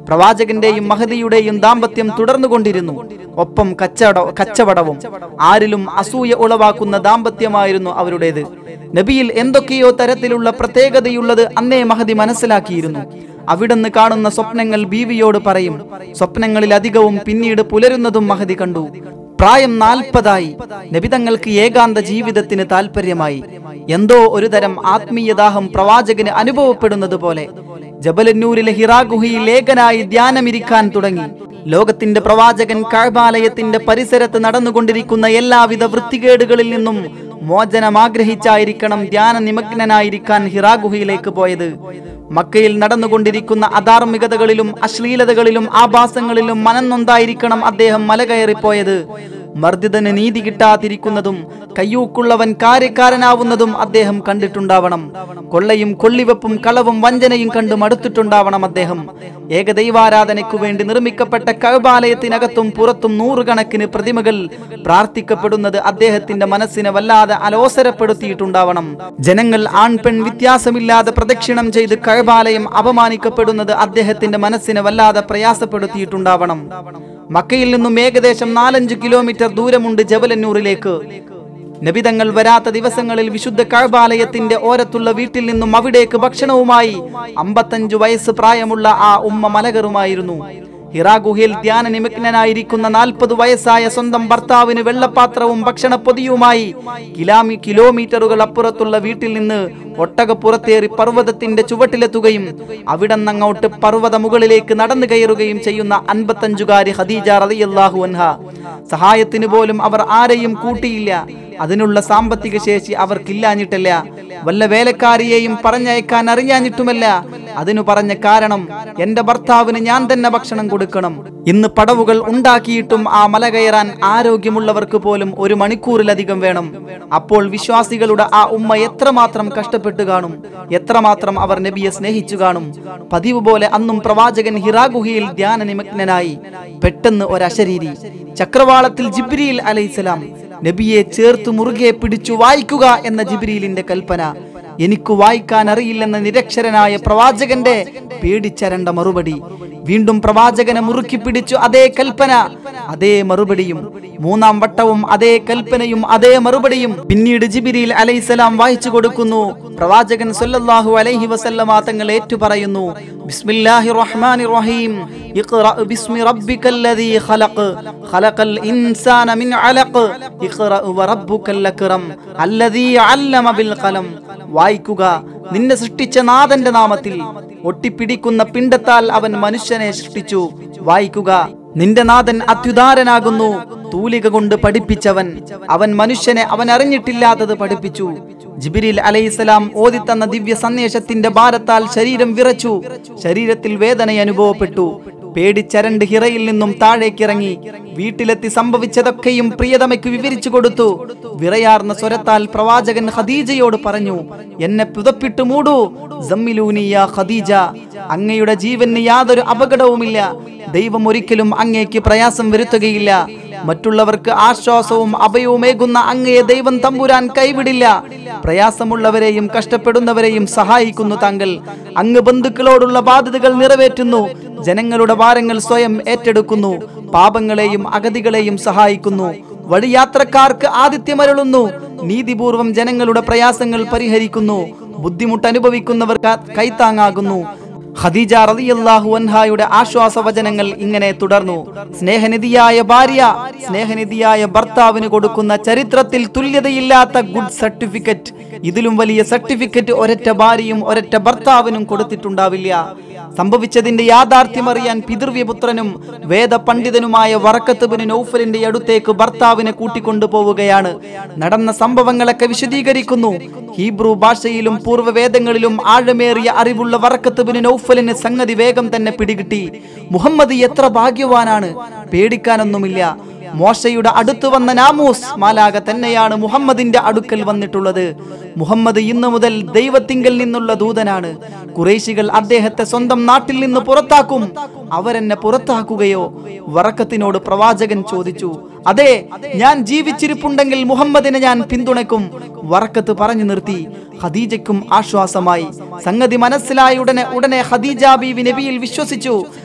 A: പ്രവാചകന്റെയും മഹദിയുടെയും ദാമ്പത്യം തുടർന്നുകൊണ്ടിരുന്നു ഒപ്പം കച്ചവട കച്ചവടവും ആരിലും അസൂയ ഉളവാക്കുന്ന ദാമ്പത്യമായിരുന്നു അവരുടേത് നബിയിൽ എന്തൊക്കെയോ തരത്തിലുള്ള പ്രത്യേകതയുള്ളത് അന്നേ മഹദി മനസ്സിലാക്കിയിരുന്നു അവിടുന്ന് കാണുന്ന സ്വപ്നങ്ങൾ ബീവിയോട് പറയും സ്വപ്നങ്ങളിൽ അധികവും പിന്നീട് പുലരുന്നതും മഹദി കണ്ടു പ്രായം നാൽപ്പതായി നബിതങ്ങൾക്ക് ഏകാന്ത ജീവിതത്തിന് താല്പര്യമായി എന്തോ ഒരു തരം ആത്മീയദാഹം പ്രവാചകന് അനുഭവപ്പെടുന്നത് പോലെ ജബലന്നൂരിലെ ഹിറാ ഗുഹയിൽ ഏകനായി ധ്യാനമിരിക്കാൻ തുടങ്ങി ലോകത്തിന്റെ പ്രവാചകൻ കഴബാലയത്തിന്റെ പരിസരത്ത് നടന്നുകൊണ്ടിരിക്കുന്ന എല്ലാവിധ വൃത്തികേടുകളിൽ നിന്നും മോചനം ആഗ്രഹിച്ചായിരിക്കണം ധ്യാന നിമഗ്നനായിരിക്കാൻ ഹിറാ ഗുഹയിലേക്ക് പോയത് മക്കയിൽ നടന്നുകൊണ്ടിരിക്കുന്ന അധാർമികതകളിലും അശ്ലീലതകളിലും ആഭാസങ്ങളിലും മനംനൊന്തായിരിക്കണം അദ്ദേഹം മലകയറിപ്പോയത് മർദ്ദിതന് നീതി കിട്ടാതിരിക്കുന്നതും കയ്യൂക്കുള്ളവൻ കാര്യക്കാരനാവുന്നതും അദ്ദേഹം കണ്ടിട്ടുണ്ടാവണം കൊള്ളയും കൊള്ളിവെപ്പും കളവും വഞ്ചനയും കണ്ട് മടുത്തിട്ടുണ്ടാവണം അദ്ദേഹം ഏകദൈവാരാധനയ്ക്കു വേണ്ടി നിർമ്മിക്കപ്പെട്ട കഴബാലയത്തിനകത്തും പുറത്തും നൂറുകണക്കിന് പ്രതിമകൾ പ്രാർത്ഥിക്കപ്പെടുന്നത് അദ്ദേഹത്തിന്റെ മനസ്സിനെ വല്ലാതെ അലോസരപ്പെടുത്തിയിട്ടുണ്ടാവണം ജനങ്ങൾ ആൺ പെൺ വ്യത്യാസമില്ലാതെ പ്രദക്ഷിണം ചെയ്ത് കഴബാലയം അപമാനിക്കപ്പെടുന്നത് അദ്ദേഹത്തിന്റെ മനസ്സിനെ വല്ലാതെ പ്രയാസപ്പെടുത്തിയിട്ടുണ്ടാവണം മക്കയിൽ നിന്നും ഏകദേശം നാലഞ്ച് കിലോമീറ്റർ ദൂരമുണ്ട് ജബലന്നൂറിലേക്ക് നബിതങ്ങൾ വരാത്ത ദിവസങ്ങളിൽ വിശുദ്ധ കഴബാലയത്തിന്റെ ഓരത്തുള്ള വീട്ടിൽ നിന്നും അവിടേക്ക് ഭക്ഷണവുമായി അമ്പത്തഞ്ചു വയസ്സ് പ്രായമുള്ള ആ ഉമ്മ മലകറുമായിരുന്നു ഹിറാ ഗുഹയിൽ ധ്യാന നിമഗ്നനായിരിക്കുന്ന നാൽപ്പത് വയസ്സായ സ്വന്തം ഭർത്താവിന് വെള്ളപ്പാത്രവും ഭക്ഷണപ്പൊതിയുമായി കിലാമി കിലോമീറ്ററുകൾ അപ്പുറത്തുള്ള വീട്ടിൽ നിന്ന് ഒട്ടകപ്പുറത്തേറി പർവ്വതത്തിന്റെ ചുവട്ടിലെത്തുകയും അവിടെ അങ്ങോട്ട് പർവ്വത മുകളിലേക്ക് നടന്നു കയറുകയും ചെയ്യുന്ന അൻപത്തഞ്ചുകാരി ഖദീജ റളിയല്ലാഹു അൻഹ സഹായത്തിന് പോലും അവർ ആരെയും കൂട്ടിയില്ല അതിനുള്ള സാമ്പത്തിക ശേഷി അവർക്കില്ലാഞ്ഞിട്ടല്ല വല്ല വേലക്കാരിയെയും പറഞ്ഞയക്കാൻ അറിയാഞ്ഞിട്ടുമല്ല അതിനു പറഞ്ഞ കാരണം എന്റെ ഭർത്താവിന് ഞാൻ തന്നെ ഭക്ഷണം കൊടുക്കണം ഇന്ന് പടവുകൾ ഉണ്ടാക്കിയിട്ടും ആ മല കയറാൻ ആരോഗ്യമുള്ളവർക്ക് പോലും ഒരു മണിക്കൂറിലധികം വേണം അപ്പോൾ വിശ്വാസികളുടെ ആ ഉമ്മ എത്രമാത്രം കഷ്ടപ്പെട്ടു കാണും എത്രമാത്രം അവർ നബിയെ സ്നേഹിച്ചു കാണും പതിവ് പോലെ അന്നും പ്രവാചകൻ ഹിറാ ഗുഹയിൽ ധ്യാന നിമഗ്നനായി പെട്ടെന്ന് ഒരശരീരി ചക്രവാളത്തിൽ ജിബ്രീൽ അലൈഹിസ്സലാം നബിയെ ചേർത്ത് മുറുകെ പിടിച്ചു വായിക്കുക എന്ന ജിബ്രീലിന്റെ കൽപ്പന എനിക്ക് വായിക്കാൻ അറിയില്ലെന്ന നിരക്ഷരനായ പ്രവാചകന്റെ പേടിച്ചരണ്ട മറുപടി വീണ്ടും പ്രവാചകനെ മുറുക്കി പിടിച്ചു അതേ കൽപ്പന അതേ മറുപടിയും മൂന്നാം വട്ടവും അതേ കൽപ്പനയും അതേ മറുപടിയും പിന്നീട് ജിബിരിൽ അലൈഹിസലാം വായിച്ചു കൊടുക്കുന്നു പ്രവാചകൻ സല്ലല്ലാഹു അലൈഹി വസല്ലമ തങ്ങൾ ഏറ്റു പറയുന്നു ബിസ്മില്ലാഹിർ റഹ്മാനിർ റഹീം ഇഖ്റ ബിസ്മി റബ്ബിക്കല്ലദീ ഖലഖ് ഖലഖൽ ഇൻസാന മിൻ അലഖ് ഇഖ്റ വറബ്ബുക്കൽ അക്രം അല്ലദീ അല്ലമ ബിൽ ഖലം വായിക്കുക നിന്നെ സൃഷ്ടിച്ച നാഥന്റെ നാമത്തിൽ ഒട്ടിപ്പിടിക്കുന്ന പിണ്ടത്താൽ അവൻ മനുഷ്യനെ സൃഷ്ടിച്ചു വായിക്കുക നിന്റെ നാഥൻ അത്യുദാരനാകുന്നു തൂലിക കൊണ്ട് പഠിപ്പിച്ചവൻ അവൻ മനുഷ്യനെ അവൻ അറിഞ്ഞിട്ടില്ലാത്തത് പഠിപ്പിച്ചു ജിബിരിൽ അലൈഹിസ്സലാം ഓതിത്തന്ന ദിവ്യ സന്ദേശത്തിന്റെ ഭാരത്താൽ ശരീരം വിറച്ചു ശരീരത്തിൽ വേദന അനുഭവപ്പെട്ടു പേടിച്ചരണ്ട് ഹിറയിൽ നിന്നും താഴേക്കിറങ്ങി വീട്ടിലെത്തി സംഭവിച്ചതൊക്കെയും പ്രിയതമയ്ക്ക് വിവരിച്ചു കൊടുത്തു വിറയാർന്ന സ്വരത്താൽ പ്രവാചകൻ ഖദീജയോട് പറഞ്ഞു എന്നെ പുതപ്പിട്ട് മൂടൂ സമ്മിലൂനിയ ഖദീജ അങ്ങയുടെ ജീവന് യാതൊരു അപകടവുമില്ല ദൈവം ഒരിക്കലും അങ്ങേക്ക് പ്രയാസം വരുത്തുകയില്ല മറ്റുള്ളവർക്ക് ആശ്വാസവും അഭയവുമേകുന്ന അങ്ങയെ ദൈവം തമ്പുരാൻ കൈവിടില്ല പ്രയാസമുള്ളവരെയും കഷ്ടപ്പെടുന്നവരെയും സഹായിക്കുന്നു താങ്കൾ അങ്ങ് ബന്ധുക്കളോടുള്ള ബാധ്യതകൾ നിറവേറ്റുന്നു ജനങ്ങളുടെ ഭാരങ്ങൾ സ്വയം ഏറ്റെടുക്കുന്നു പാപങ്ങളെയും അഗതികളെയും സഹായിക്കുന്നു വഴിയാത്രക്കാർക്ക് ആതിഥ്യമരുളുന്നു നീതിപൂർവം ജനങ്ങളുടെ പ്രയാസങ്ങൾ പരിഹരിക്കുന്നു ബുദ്ധിമുട്ട് അനുഭവിക്കുന്നവർക്ക് കൈത്താങ്ങാകുന്നു ഖദീജ റളിയല്ലാഹു അൻഹായുടെ ആശ്വാസവചനങ്ങൾ ഇങ്ങനെ തുടർന്നു സ്നേഹനിധിയായ ഭാര്യ സ്നേഹനിധിയായ ഭർത്താവിന് കൊടുക്കുന്ന ചരിത്രത്തിൽ തുല്യതയില്ലാത്ത ഗുഡ് സർട്ടിഫിക്കറ്റ് ഇതിലും വലിയ സർട്ടിഫിക്കറ്റ് ഒരൊറ്റ ഭാര്യയും ഒരൊറ്റ ഭർത്താവിനും കൊടുത്തിട്ടുണ്ടാവില്ല സംഭവിച്ചതിന്റെ യാഥാർത്ഥ്യം അറിയാൻ പിതൃവ്യപുത്രനും വേദപണ്ഡിതനുമായ വറക്കത്തുബിന് നൗഫലിന്റെ അടുത്തേക്ക് ഭർത്താവിനെ കൂട്ടിക്കൊണ്ടു പോവുകയാണ് നടന്ന സംഭവങ്ങളൊക്കെ വിശദീകരിക്കുന്നു ഹീബ്രു ഭാഷയിലും പൂർവ്വവേദങ്ങളിലും ആഴമേറിയ അറിവുള്ള വറക്കത്തുബിന് നൗഫലിന് സംഗതി വേഗം തന്നെ പിടികിട്ടി മുഹമ്മദ് എത്ര ഭാഗ്യവാനാണ് പേടിക്കാനൊന്നുമില്ല മോശയുടെ അടുത്ത് വന്ന നാമൂസ് മാലാക തന്നെയാണ് മുഹമ്മദിന്റെ അടുക്കൽ വന്നിട്ടുള്ളത് മുഹമ്മദ് ഇന്നു മുതൽ ദൈവത്തിങ്കൽ നിന്നുള്ള ദൂതനാണ് കുറേശികൾ അദ്ദേഹത്തെ സ്വന്തം നാട്ടിൽ നിന്ന് പുറത്താക്കും അവരെന്നെ പുറത്താക്കുകയോ വറക്കത്തിനോട് പ്രവാചകൻ ചോദിച്ചു അതെ ഞാൻ ജീവിച്ചിരിപ്പുണ്ടെങ്കിൽ മുഹമ്മദിനെ ഞാൻ പിന്തുണയ്ക്കും വറക്കത്ത് പറഞ്ഞു നിർത്തി ഖദീജയ്ക്കും ആശ്വാസമായി സംഗതി മനസ്സിലായ ഉടനെ ഉടനെ ഖദീജ ബീവി നബിയിൽ വിശ്വസിച്ചു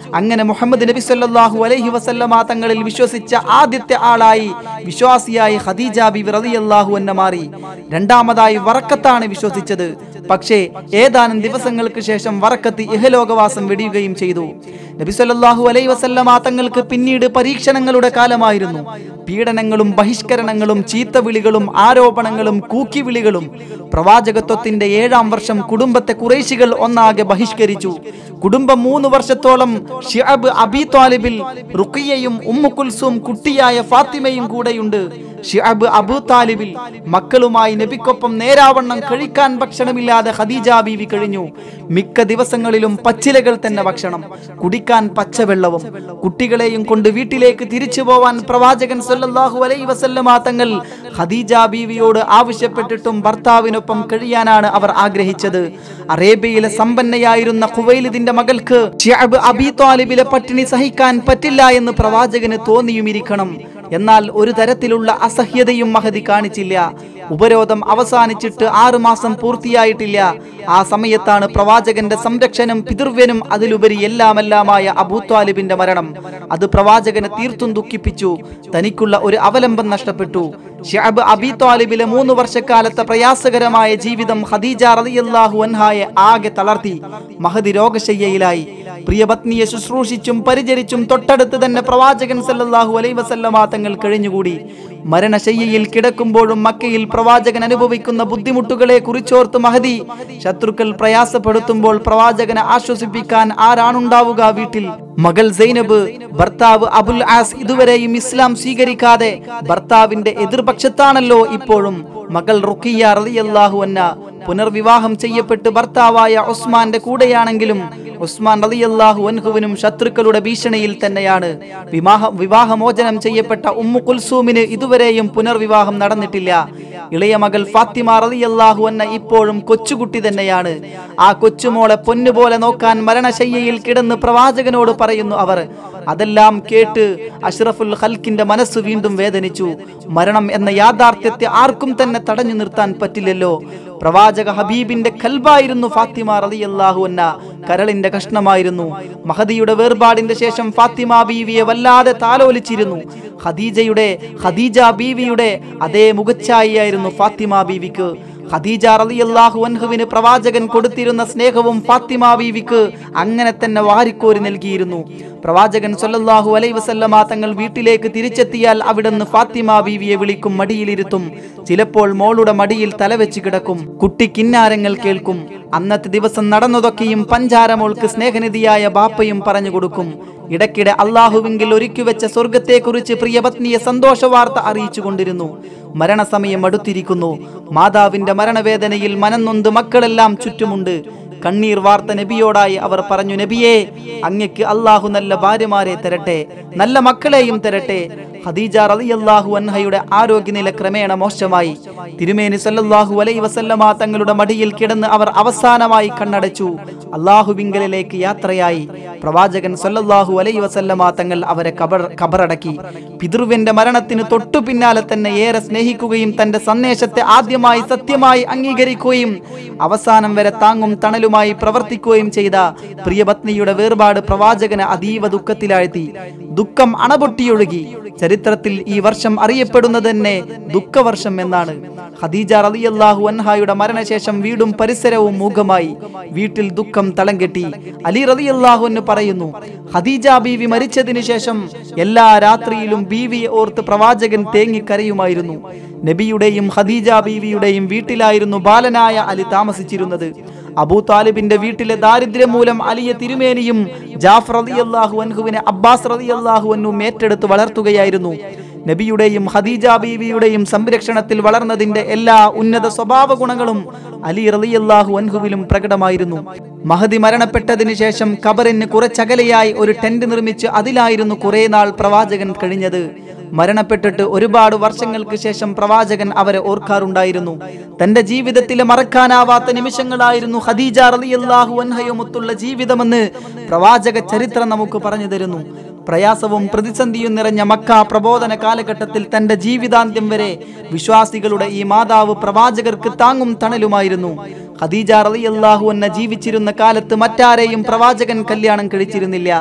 A: അങ്ങനെ മുഹമ്മദ് നബി സല്ലല്ലാഹു അലൈഹി വസല്ലമ തങ്ങളിൽ വിശ്വസിച്ച ആദ്യത്തെ ആളായി വിശ്വാസിയായി ഖദീജ ബിബി റളിയല്ലാഹു അൻഹ മാറി രണ്ടാമതായി വറക്കത്താണ് വിശ്വസിച്ചത് പക്ഷേ ഏതാനും ദിവസങ്ങൾക്ക് ശേഷം വറക്കത്ത് ഇഹലോകവാസം വെടിയുകയും ചെയ്തു നബി സല്ലല്ലാഹു അലൈഹി വസല്ലമ തങ്ങൾക്ക് പിന്നീട് പരീക്ഷണങ്ങളുടെ കാലമായിരുന്നു പീഡനങ്ങളും ബഹിഷ്കരണങ്ങളും ചീത്തവിളികളും ആരോപണങ്ങളും കൂക്കിവിളികളും പ്രവാചകത്വത്തിന്റെ ഏഴാം വർഷം കുടുംബത്തെ കുറേശികൾ ഒന്നാകെ ബഹിഷ്കരിച്ചു കുടുംബം മൂന്ന് വർഷത്തോളം ഷിഅബ് അബി ത്വാലിബിൽ റുഖിയയും ഉമ്മു കുൽസും കുട്ടിയായ ഫാത്തിമയും കൂടെയുണ്ട് ഷിഅബ് അബു താലിബിൽ മക്കളുമായി നബിക്കൊപ്പം നേരാവണ്ണം കഴിക്കാൻ ഭക്ഷണമില്ലാതെ ഖദീജ ബീവി കഴിഞ്ഞു മിക്ക ദിവസങ്ങളിലും പച്ചിലകൾ തന്നെ ഭക്ഷണം കുടിക്കാൻ പച്ചവെള്ളവും കുട്ടികളെയും കൊണ്ട് വീട്ടിലേക്ക് തിരിച്ചു പോവാൻ പ്രവാചകൻ സല്ലല്ലാഹു അലൈഹി വസല്ലമ തങ്ങൾ ഖദീജ ബീവിയോട് ആവശ്യപ്പെട്ടിട്ടും ഭർത്താവിനൊപ്പം കഴിയാനാണ് അവർ ആഗ്രഹിച്ചത് അറേബ്യയിലെ സമ്പന്നയായിരുന്ന ഖുവൈലിദിന്റെ മകൾക്ക് ഷിഅബ് അബി ത്വാലിബിലെ പട്ടിണി സഹിക്കാൻ പറ്റില്ല എന്ന് പ്രവാചകന് തോന്നിയുമിരിക്കണം എന്നാൽ ഒരു തരത്തിലുള്ള അസഹ്യതയും മഹതി കാണിച്ചില്ല ഉപരോധം അവസാനിച്ചിട്ട് ആറു മാസം പൂർത്തിയായിട്ടില്ല ആ സമയത്താണ് പ്രവാചകന്റെ സംരക്ഷണം പിതൃവ്യനും അതിലുപരി എല്ലാമെല്ലാമായ അബൂത്വാലിബിന്റെ മരണം അത് പ്രവാചകനെ തീർത്തും ദുഃഖിപ്പിച്ചു തനിക്കുള്ള ഒരു അവലംബം നഷ്ടപ്പെട്ടു ഷിഅബ് അബി ത്വാലിബിലെ മൂന്ന് വർഷക്കാലത്തെ പ്രയാസകരമായ ജീവിതം ഖദീജ റളിയല്ലാഹു അൻഹായെ ആകെ തളർത്തി മഹദി രോഗശയ്യയിലായി പ്രിയപത്നിയെ ശുശ്രൂഷിച്ചും പരിചരിച്ചും തൊട്ടടുത്ത് തന്നെ പ്രവാചകൻ സല്ലല്ലാഹു അലൈഹി വസല്ലമ തങ്ങൾ കഴിഞ്ഞുകൂടി മരണശയ്യയിൽ കിടക്കുമ്പോഴും മക്കയിൽ പ്രവാചകൻ അനുഭവിക്കുന്ന ബുദ്ധിമുട്ടുകളെ കുറിച്ചോർത്ത് മഹദി ശത്രുക്കൾ പ്രയാസപ്പെടുത്തുമ്പോൾ പ്രവാചകനെ ആശ്വസിപ്പിക്കാൻ ആരാണുണ്ടാവുക വീട്ടിൽ മകൾ സൈനബ് ഭർത്താവ് അബുൽ ആസ് ഇതുവരെയും ഇസ്ലാം സ്വീകരിക്കാതെ ഭർത്താവിന്റെ എതിർപക്ഷത്താണല്ലോ ഇപ്പോഴും മകൾ റുക്കിയ റളിയല്ലാഹു അന്ന പുനർവിവാഹം ചെയ്യപ്പെട്ട് ഭർത്താവായ ഉസ്മാന്റെ കൂടെയാണെങ്കിലും ഉസ്മാൻ റളിയല്ലാഹു അൻഹുവിനും ശത്രുക്കളുടെ ഭീഷണിയിൽ തന്നെയാണ് വിവാഹ വിവാഹമോചനം ചെയ്യപ്പെട്ട ഉമ്മു കുൽസൂമിന് ഇതുവരെയും പുനർവിവാഹം നടന്നിട്ടില്ല ഇളയ മകൾ ഫാത്തിമ റളിയല്ലാഹു അന്ന ഇപ്പോഴും കൊച്ചുകുട്ടി തന്നെയാണ് ആ കൊച്ചുമോളെ പൊന്നുപോലെ നോക്കാൻ മരണശയ്യയിൽ കിടന്ന് പ്രവാചകനോട് പറയുന്നു അവർ അതെല്ലാം കേട്ട് അഷ്റഫുൽ ഹൽക്കിന്റെ മനസ്സ് വീണ്ടും വേദനിച്ചു മരണം എന്ന യാഥാർത്ഥ്യത്തെ ആർക്കും തന്നെ തടഞ്ഞു നിർത്താൻ പറ്റില്ലല്ലോ പ്രവാചക ഹബീബിന്റെ കൽബായിരുന്നു ഫാത്തിമ റളിയല്ലാഹു അന്ന കരളിന്റെ കഷ്ണമായിരുന്നു മഹദിയുടെ വേർപാടിന്റെ ശേഷം ഫാത്തിമ ബീവിയെ വല്ലാതെ താലോലിച്ചിരുന്നു ഖദീജയുടെ ഖദീജ ബീവിയുടെ അതേ മുഖച്ഛായിയായിരുന്നു ഫാത്തിമ ബീവിക്ക് ഖദീജ റളിയല്ലാഹു അൻഹുവിന് പ്രവാചകൻ കൊടുത്തിരുന്ന സ്നേഹവും ഫാത്തിമ ബീവിക്ക് അങ്ങനെ തന്നെ വാരിക്കോരി നൽകിയിരുന്നു പ്രവാചകൻ സല്ലല്ലാഹു അലൈഹി വസല്ലമ തങ്ങൾ വീട്ടിലേക്ക് തിരിച്ചെത്തിയാൽ അവിടുന്ന് ഫാത്തിമ ബീവിയെ വിളിക്കും മടിയിലിരുത്തും ചിലപ്പോൾ മോളുടെ മടിയിൽ തലവെച്ച് കിടക്കും കുട്ടി കിന്നാരങ്ങൾ കേൾക്കും അന്നത്തെ ദിവസം നടന്നതൊക്കെയും പഞ്ചാരമോൾക്ക് സ്നേഹനിധിയായ ബാപ്പയും പറഞ്ഞു കൊടുക്കും ഇടയ്ക്കിടെ അള്ളാഹുവിങ്കിൽ ഒരുക്കി വെച്ച സ്വർഗത്തെക്കുറിച്ച് പ്രിയപത്നിയെ സന്തോഷ വാർത്ത അറിയിച്ചു കൊണ്ടിരുന്നു മരണസമയം അടുത്തിരിക്കുന്നു മാതാവിന്റെ മരണവേദനയിൽ മനംനൊന്ത് മക്കളെല്ലാം ചുറ്റുമുണ്ട് കണ്ണീർ വാർത്ത നബിയോടായി അവർ പറഞ്ഞു നബിയെ അങ്ങക്ക് അള്ളാഹു നല്ല ഭാര്യമാരെ തരട്ടെ നല്ല മക്കളെയും തരട്ടെ ഖദീജ റളിയല്ലാഹു അൻഹയുടെ ആരോഗ്യനില ക്രമേണ മോശമായി തിരുമേനി സല്ലല്ലാഹു അലൈഹി വസല്ലമ തങ്ങളുടെ മടിയിൽ കിടന്ന് അവർ അവസാനമായി കണ്ണടച്ചു അള്ളാഹുവിങ്കലിലേക്ക് യാത്രയായി പ്രവാചകൻ സല്ലല്ലാഹു അലൈഹി വസല്ലമ തങ്ങൾ അവരെ കബർ കബറടക്കി പിതൃവിന്റെ മരണത്തിന് തൊട്ടു പിന്നാലെ തന്നെ ഏറെ സ്നേഹിക്കുകയും തന്റെ സന്ദേശത്തെ ആദ്യമായി സത്യമായി അംഗീകരിക്കുകയും അവസാനം വരെ താങ്ങും തണലുമായി പ്രവർത്തിക്കുകയും ചെയ്ത പ്രിയപത്നിയുടെ വേർപാട് പ്രവാചകന് അതീവ ദുഃഖത്തിലാഴ്ത്തി ദുഃഖം അണപൊട്ടിയൊഴുകി ചരിത്രത്തിൽ ഈ വർഷം അറിയപ്പെടുന്നത് തന്നെ ദുഃഖവർഷം എന്നാണ് ഖദീജ റളിയല്ലാഹു അൻഹായുടെ മരണശേഷം വീടും പരിസരവും മൂകമായി വീട്ടിൽ ദുഃഖം തളം കെട്ടി അലി റളിയല്ലാഹു അൻഹു പറയുന്നു ഖദീജ ബീവി മരിച്ചതിന് ശേഷം എല്ലാ രാത്രിയിലും ബീവിയെ ഓർത്ത് പ്രവാചകൻ തേങ്ങിക്കരയുമായിരുന്നു നബിയുടെയും ഖദീജ ബീവിയുടെയും വീട്ടിലായിരുന്നു ബാലനായ അലി താമസിച്ചിരുന്നത് അബൂ താലിബിന്റെ വീട്ടിലെ ദാരിദ്ര്യം മൂലം അലിയെ തിരുമേനിയും ജാഫർ റളിയല്ലാഹു അൻഹുവിനെ അബ്ബാസ് റളിയല്ലാഹു അൻഹും ഏറ്റെടുത്ത് വളർത്തുകയായിരുന്നു നബിയുടെയും ഖദീജ ബീവിയുടെയും സംരക്ഷണത്തിൽ വളർന്നതിന്റെ എല്ലാ ഉന്നത സ്വഭാവ ഗുണങ്ങളും അലി റളിയല്ലാഹു അൻഹുവിലും പ്രകടമായിരുന്നു മഹദി മരണപ്പെട്ടതിന് ശേഷം ഖബറിന് കുറച്ചകലെയായി ഒരു ടെന്റ് നിർമ്മിച്ച് അതിലായിരുന്നു കുറെ നാൾ പ്രവാചകൻ കഴിഞ്ഞത് മരണപ്പെട്ടിട്ട് ഒരുപാട് വർഷങ്ങൾക്ക് ശേഷം പ്രവാചകൻ അവരെ ഓർക്കാറുണ്ടായിരുന്നു തന്റെ ജീവിതത്തിലെ മറക്കാനാവാത്ത നിമിഷങ്ങളായിരുന്നു ഖദീജ റളിയല്ലാഹു അൻഹയുമൊത്തുള്ള ജീവിതമെന്ന് പ്രവാചക ചരിത്രം നമുക്ക് പറഞ്ഞു തരുന്നു പ്രയാസവും പ്രതിസന്ധിയും നിറഞ്ഞ മക്ക പ്രബോധന കാലഘട്ടത്തിൽ തന്റെ ജീവിതാന്ത്യം വരെ വിശ്വാസികളുടെ ഈ മാതാവ് പ്രവാചകർക്ക് താങ്ങും തണലുമായിരുന്നു ഖദീജ റളിയല്ലാഹു അന്ന ജീവിച്ചിരുന്ന കാലത്ത് മറ്റാരെയും പ്രവാചകൻ കല്യാണം കഴിച്ചിരുന്നില്ല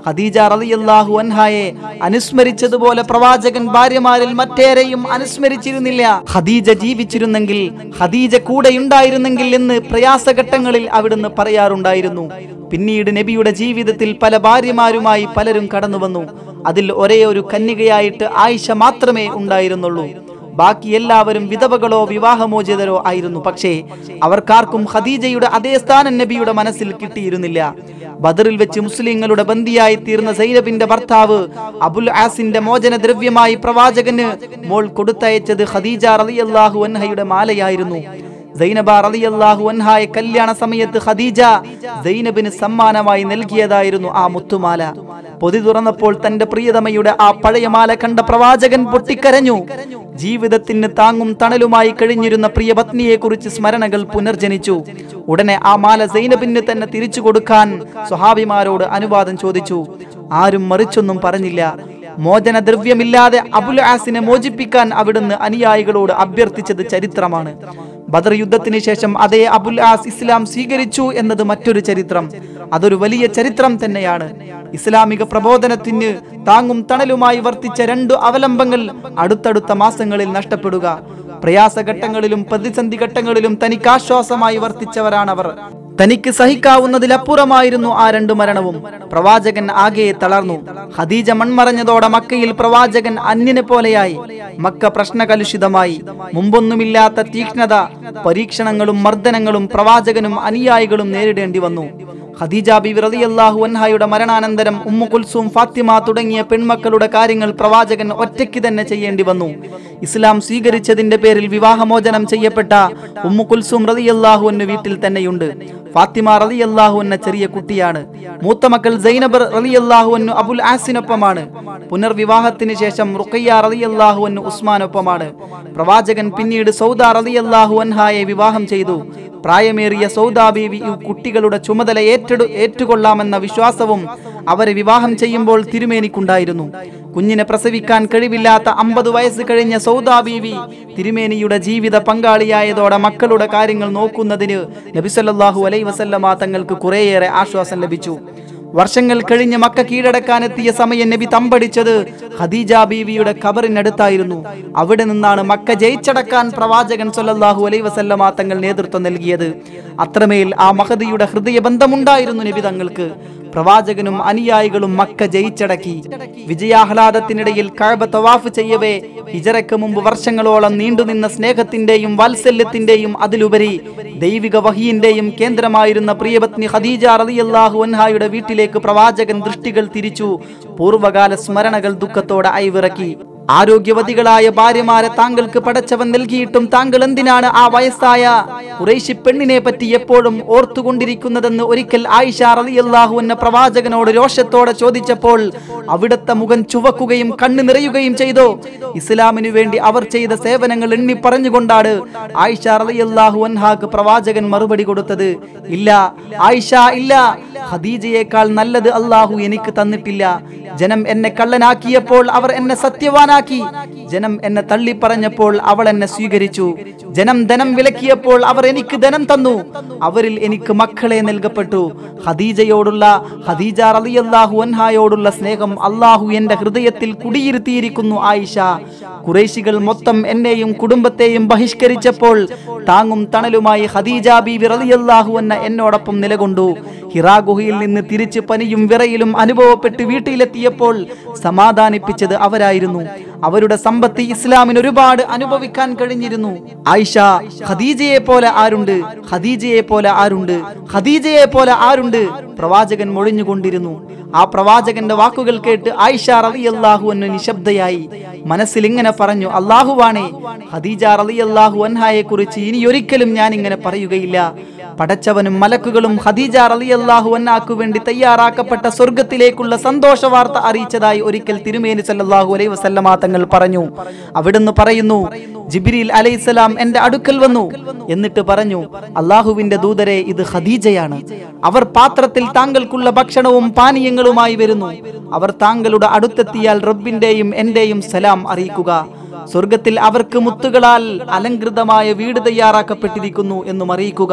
A: ഖദീജ റളിയല്ലാഹു അൻഹായെ അനുസ്മരിച്ചതുപോലെ പ്രവാചകൻ ഭാര്യമാരിൽ മറ്റേരെയും അനുസ്മരിച്ചിരുന്നില്ല ഖദീജ ജീവിച്ചിരുന്നെങ്കിൽ ഖദീജ കൂടെയുണ്ടായിരുന്നെങ്കിൽ എന്ന് പ്രയാസഘട്ടങ്ങളിൽ അവിടുന്ന് പറയാറുണ്ടായിരുന്നു പിന്നീട് നബിയുടെ ജീവിതത്തിൽ പല ഭാര്യമാരുമായി പലരും കടന്നു വന്നു അതിൽ ഒരേ ഒരു കന്യകയായിട്ട് ആയിഷ മാത്രമേ ഉണ്ടായിരുന്നുള്ളൂ ബാക്കി എല്ലാവരും വിധവകളോ വിവാഹമോചിതരോ ആയിരുന്നു പക്ഷേ അവർക്കാർക്കും ഖദീജയുടെ അതേ സ്ഥാനം നബിയുടെ മനസ്സിൽ കിട്ടിയിരുന്നില്ല ബദറിൽ വെച്ച് മുസ്ലിങ്ങളുടെ ബന്ദിയായി തീർന്ന സൈനബിന്റെ ഭർത്താവ് അബുൽ ആസിന്റെ മോചന ദ്രവ്യമായി പ്രവാചകന് മോൾ കൊടുത്തയച്ചത് ഖദീജ റളിയല്ലാഹു അൻഹയുടെ മാലയായിരുന്നു സൈനബ റളിയല്ലാഹു അൻഹായെ കല്യാണ സമയത്ത് ഖദീജ സൈനബിന് സമ്മാനമായി നൽകിയതായിരുന്നു ആ മുത്തുമാല പൊതി തുറന്നപ്പോൾ തന്റെ പ്രിയതമയുടെ ആ പഴയ മാല കണ്ട പ്രവാചകൻ പൊട്ടിക്കരഞ്ഞു ജീവിതത്തിന് താങ്ങും തണലുമായി കഴിഞ്ഞിരുന്ന പ്രിയ പത്നിയെ കുറിച്ച് സ്മരണകൾ പുനർജനിച്ചു ഉടനെ ആ മാല സൈനബിന് തന്നെ തിരിച്ചു കൊടുക്കാൻ സ്വഹാബിമാരോട് അനുവാദം ചോദിച്ചു ആരും മറിച്ചൊന്നും പറഞ്ഞില്ല മോചന ദ്രവ്യമില്ലാതെ അബുൽ ആസിനെ മോചിപ്പിക്കാൻ അവിടുന്ന് അനുയായികളോട് അഭ്യർത്ഥിച്ചത് ചരിത്രമാണ് ബദർ യുദ്ധത്തിന് ശേഷം അതേ അബുൽ ആസ് ഇസ്ലാം സ്വീകരിച്ചു എന്നത് മറ്റൊരു ചരിത്രം അതൊരു വലിയ ചരിത്രം തന്നെയാണ് ഇസ്ലാമിക പ്രബോധനത്തിന് താങ്ങും തണലുമായി വർത്തിച്ച രണ്ടു അവലംബങ്ങൾ അടുത്തടുത്ത മാസങ്ങളിൽ നഷ്ടപ്പെടുക പ്രയാസഘട്ടങ്ങളിലും പ്രതിസന്ധി ഘട്ടങ്ങളിലും തനിക്ക് ആശ്വാസമായി വർത്തിച്ചവരാണവർ തനിക്ക് സഹിക്കാവുന്നതിലപ്പുറമായിരുന്നു ആ രണ്ടു മരണവും പ്രവാചകൻ ആകെ തളർന്നു ഖദീജ മൺമറഞ്ഞതോടെ മക്കയിൽ പ്രവാചകൻ അന്യനെ പോലെയായി മക്ക പ്രശ്നകലുഷിതമായി മുമ്പൊന്നുമില്ലാത്ത തീക്ഷ്ണത പരീക്ഷണങ്ങളും മർദ്ദനങ്ങളും പ്രവാചകനും അനുയായികളും നേരിടേണ്ടി വന്നു ഖദീജ ബിബി റളിയല്ലാഹു അൻഹായുടെ മരണാനന്തരം ഉമ്മു കുൽസൂം ഫാത്തിമ തുടങ്ങിയ പെൺമക്കളുടെ കാര്യങ്ങൾ പ്രവാചകൻ ഒറ്റയ്ക്ക് തന്നെ ചെയ്യേണ്ടി വന്നു ഇസ്ലാം സ്വീകരിച്ചതിന്റെ പേരിൽ വിവാഹമോചനം ചെയ്യപ്പെട്ട ഉമ്മു കുൽസൂം റളിയല്ലാഹു അന്നു വീട്ടിൽ തന്നെയുണ്ട് ഫാത്തിമ റളിയല്ലാഹു എന്ന ചെറിയ കുട്ടിയാണ് മൂത്ത മക്കൾ സൈനബർ റളിയല്ലാഹു അന്നു അബുൽ ആസിനൊപ്പമാണ് പുനർവിവാഹത്തിന് ശേഷം റുഖയ്യ റളിയല്ലാഹു അന്നു ഉസ്മാനൊപ്പമാണ് പ്രവാചകൻ പിന്നീട് സൗദ റളിയല്ലാഹു അൻഹായെ വിവാഹം ചെയ്തു പ്രായമേറിയ സൗദാ ബീവി ഈ കുട്ടികളുടെ ചുമതല ഏറ്റെടു ഏറ്റുകൊള്ളാമെന്ന വിശ്വാസവും അവരെ വിവാഹം ചെയ്യുമ്പോൾ തിരുമേനിക്കുണ്ടായിരുന്നു കുഞ്ഞിനെ പ്രസവിക്കാൻ കഴിവില്ലാത്ത അമ്പത് വയസ്സ് കഴിഞ്ഞ സൗദാ ബീവി തിരുമേനിയുടെ ജീവിത പങ്കാളിയായതോടെ മക്കളുടെ കാര്യങ്ങൾ നോക്കുന്നതിന് നബിസല്ലാഹു അലൈ വസല്ലമ തങ്ങൾക്ക് കുറേയേറെ ആശ്വാസം ലഭിച്ചു വർഷങ്ങൾ കഴിഞ്ഞ് മക്ക കീഴടക്കാനെത്തിയ സമയം നബി തമ്പടിച്ചത് ഖദീജ ബീവിയുടെ ഖബറിനടുത്തായിരുന്നു അവിടെ നിന്നാണ് മക്ക ജയിച്ചടക്കാൻ പ്രവാചകൻ സല്ലല്ലാഹു അലൈ വസല്ലമ തങ്ങൾ നേതൃത്വം നൽകിയത് അത്രമേൽ ആ മഹദിയുടെ ഹൃദയബന്ധമുണ്ടായിരുന്നു നബി തങ്ങൾക്ക് പ്രവാചകനും അനുയായികളും മക്ക ജയിച്ചടക്കി വിജയാഹ്ലാദത്തിനിടയിൽ കഴബ തവാഫ് ചെയ്യവേ ഹിജറയ്ക്ക് മുമ്പ് വർഷങ്ങളോളം നീണ്ടുനിന്ന സ്നേഹത്തിന്റെയും വാത്സല്യത്തിന്റെയും അതിലുപരി ദൈവിക വഹിയിന്റെയും കേന്ദ്രമായിരുന്ന പ്രിയപത്നി ഖദീജ റളിയല്ലാഹു അൻഹായുടെ വീട്ടിലേക്ക് പ്രവാചകൻ ദൃഷ്ടികൾ തിരിച്ചു പൂർവ്വകാല സ്മരണകൾ ദുഃഖത്തോടെ അയവിറക്കി ആരോഗ്യവതികളായ ഭാര്യമാരെ താങ്കൾക്ക് പടച്ചവൻ നൽകിയിട്ടും താങ്കൾ എന്തിനാണ് ആ വയസ്സായ കുറേശി പെണ്ണിനെ പറ്റി എപ്പോഴും ഓർത്തുകൊണ്ടിരിക്കുന്നതെന്ന് ഒരിക്കൽ ആയിഷ റളിയല്ലാഹു എന്ന പ്രവാചകനോട് രോഷത്തോടെ ചോദിച്ചപ്പോൾ അവിടുത്തെ മുഖം ചുവക്കുകയും കണ്ണു നിറയുകയും ചെയ്തു ഇസ്ലാമിനു വേണ്ടി അവർ ചെയ്ത സേവനങ്ങൾ എണ്ണി പറഞ്ഞുകൊണ്ടാണ് ആയിഷ റളിയല്ലാഹു അൻഹാക്ക് പ്രവാചകൻ മറുപടി കൊടുത്തത് ഇല്ല ആയിഷ ഇല്ല ഖദീജയേക്കാൾ നല്ലത് അള്ളാഹു എനിക്ക് തന്നിട്ടില്ല ജനം എന്നെ കള്ളനാക്കിയപ്പോൾ അവർ എന്നെ സത്യവാനാക്കി ജനം എന്നെ തള്ളി പറഞ്ഞപ്പോൾ അവൾ എന്നെ സ്വീകരിച്ചു ജനം ധനം വിലക്കിയപ്പോൾ അവർ എനിക്ക് ധനം തന്നു അവരിൽ എനിക്ക് മക്കളെ നൽകപ്പെട്ടു ഖദീജയോടുള്ള ഖദീജ റളിയല്ലാഹു അൻഹായോടുള്ള സ്നേഹം അള്ളാഹു എന്റെ ഹൃദയത്തിൽ കുടിയിരുത്തിയിരിക്കുന്നു ആയിഷ കുറേശികൾ മൊത്തം എന്നെയും കുടുംബത്തെയും ബഹിഷ്കരിച്ചപ്പോൾ താങ്ങും തണലുമായി ഖദീജ ബീവി റളിയല്ലാഹു അന്ന എന്നോടൊപ്പം നിലകൊണ്ടു ഹിറാ ഗുഹയിൽ നിന്ന് തിരിച്ച് പനിയും വിറയിലും അനുഭവപ്പെട്ട് വീട്ടിലെത്തിയപ്പോൾ സമാധാനിപ്പിച്ചത് അവരായിരുന്നു അവരുടെ സമ്പത്ത് ഇസ്ലാമിന് ഒരുപാട് അനുഭവിക്കാൻ കഴിഞ്ഞിരുന്നു ആയിഷ ഖദീജയെ പോലെ ആരുണ്ട് ഖദീജയെ പോലെ ആരുണ്ട് ഖദീജയെ പോലെ ആരുണ്ട് പ്രവാചകൻ മൊഴിഞ്ഞുകൊണ്ടിരുന്നു ആ പ്രവാചകന്റെ വാക്കുകൾ കേട്ട് ആയിഷ റളിയല്ലാഹു അന്നു നിശബ്ദയായി മനസ്സിൽ ഇങ്ങനെ പറഞ്ഞു അള്ളാഹുവാണേ ഖദീജ റളിയല്ലാഹു അൻഹായെ കുറിച്ച് ഇനി ഒരിക്കലും ഞാൻ ഇങ്ങനെ പറയുകയില്ല പടച്ചവനും മലക്കുകളും ഖദീജ റളിയല്ലാഹു അൻഹാക്കു വേണ്ടി തയ്യാറാക്കപ്പെട്ട സ്വർഗത്തിലേക്കുള്ള സന്തോഷ വാർത്ത അറിയിച്ചതായി ഒരിക്കൽ തിരുമേനി സല്ലല്ലാഹു അലൈഹി വസല്ലമ തങ്ങൾ പറഞ്ഞു അവിടുന്ന് പറയുന്നു ജിബ്രീൽ അലൈഹിസ്സലാം എന്റെ അടുക്കൽ വന്നു എന്നിട്ട് പറഞ്ഞു അള്ളാഹുവിന്റെ ദൂതരെ ഇത് ഖദീജയാണ് അവർ പാത്രത്തിൽ താങ്കൾക്കുള്ള ഭക്ഷണവും പാനീയങ്ങളുമായി വരുന്നു അവർ താങ്കളുടെ അടുത്തെത്തിയാൽ റബ്ബിന്റെയും എന്റെയും സലാം അറിയിക്കുക സ്വർഗത്തിൽ അവർക്ക് മുത്തുകളാൽ അലങ്കൃതമായ വീട് തയ്യാറാക്കപ്പെട്ടിരിക്കുന്നു എന്നും അറിയിക്കുക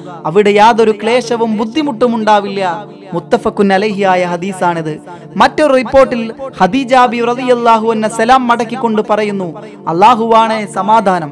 A: അവിടെ യാതൊരു ക്ലേശവും ബുദ്ധിമുട്ടും ഉണ്ടാവില്ല മുത്തഫക്കുൻ അലഹിയായ ഹദീസാണിത് മറ്റൊരു റിപ്പോർട്ടിൽ ഹദീജാബി റളിയല്ലാഹു അന്ന സലാം മടക്കിക്കൊണ്ട് പറയുന്നു അള്ളാഹുവാണ് സമാധാനം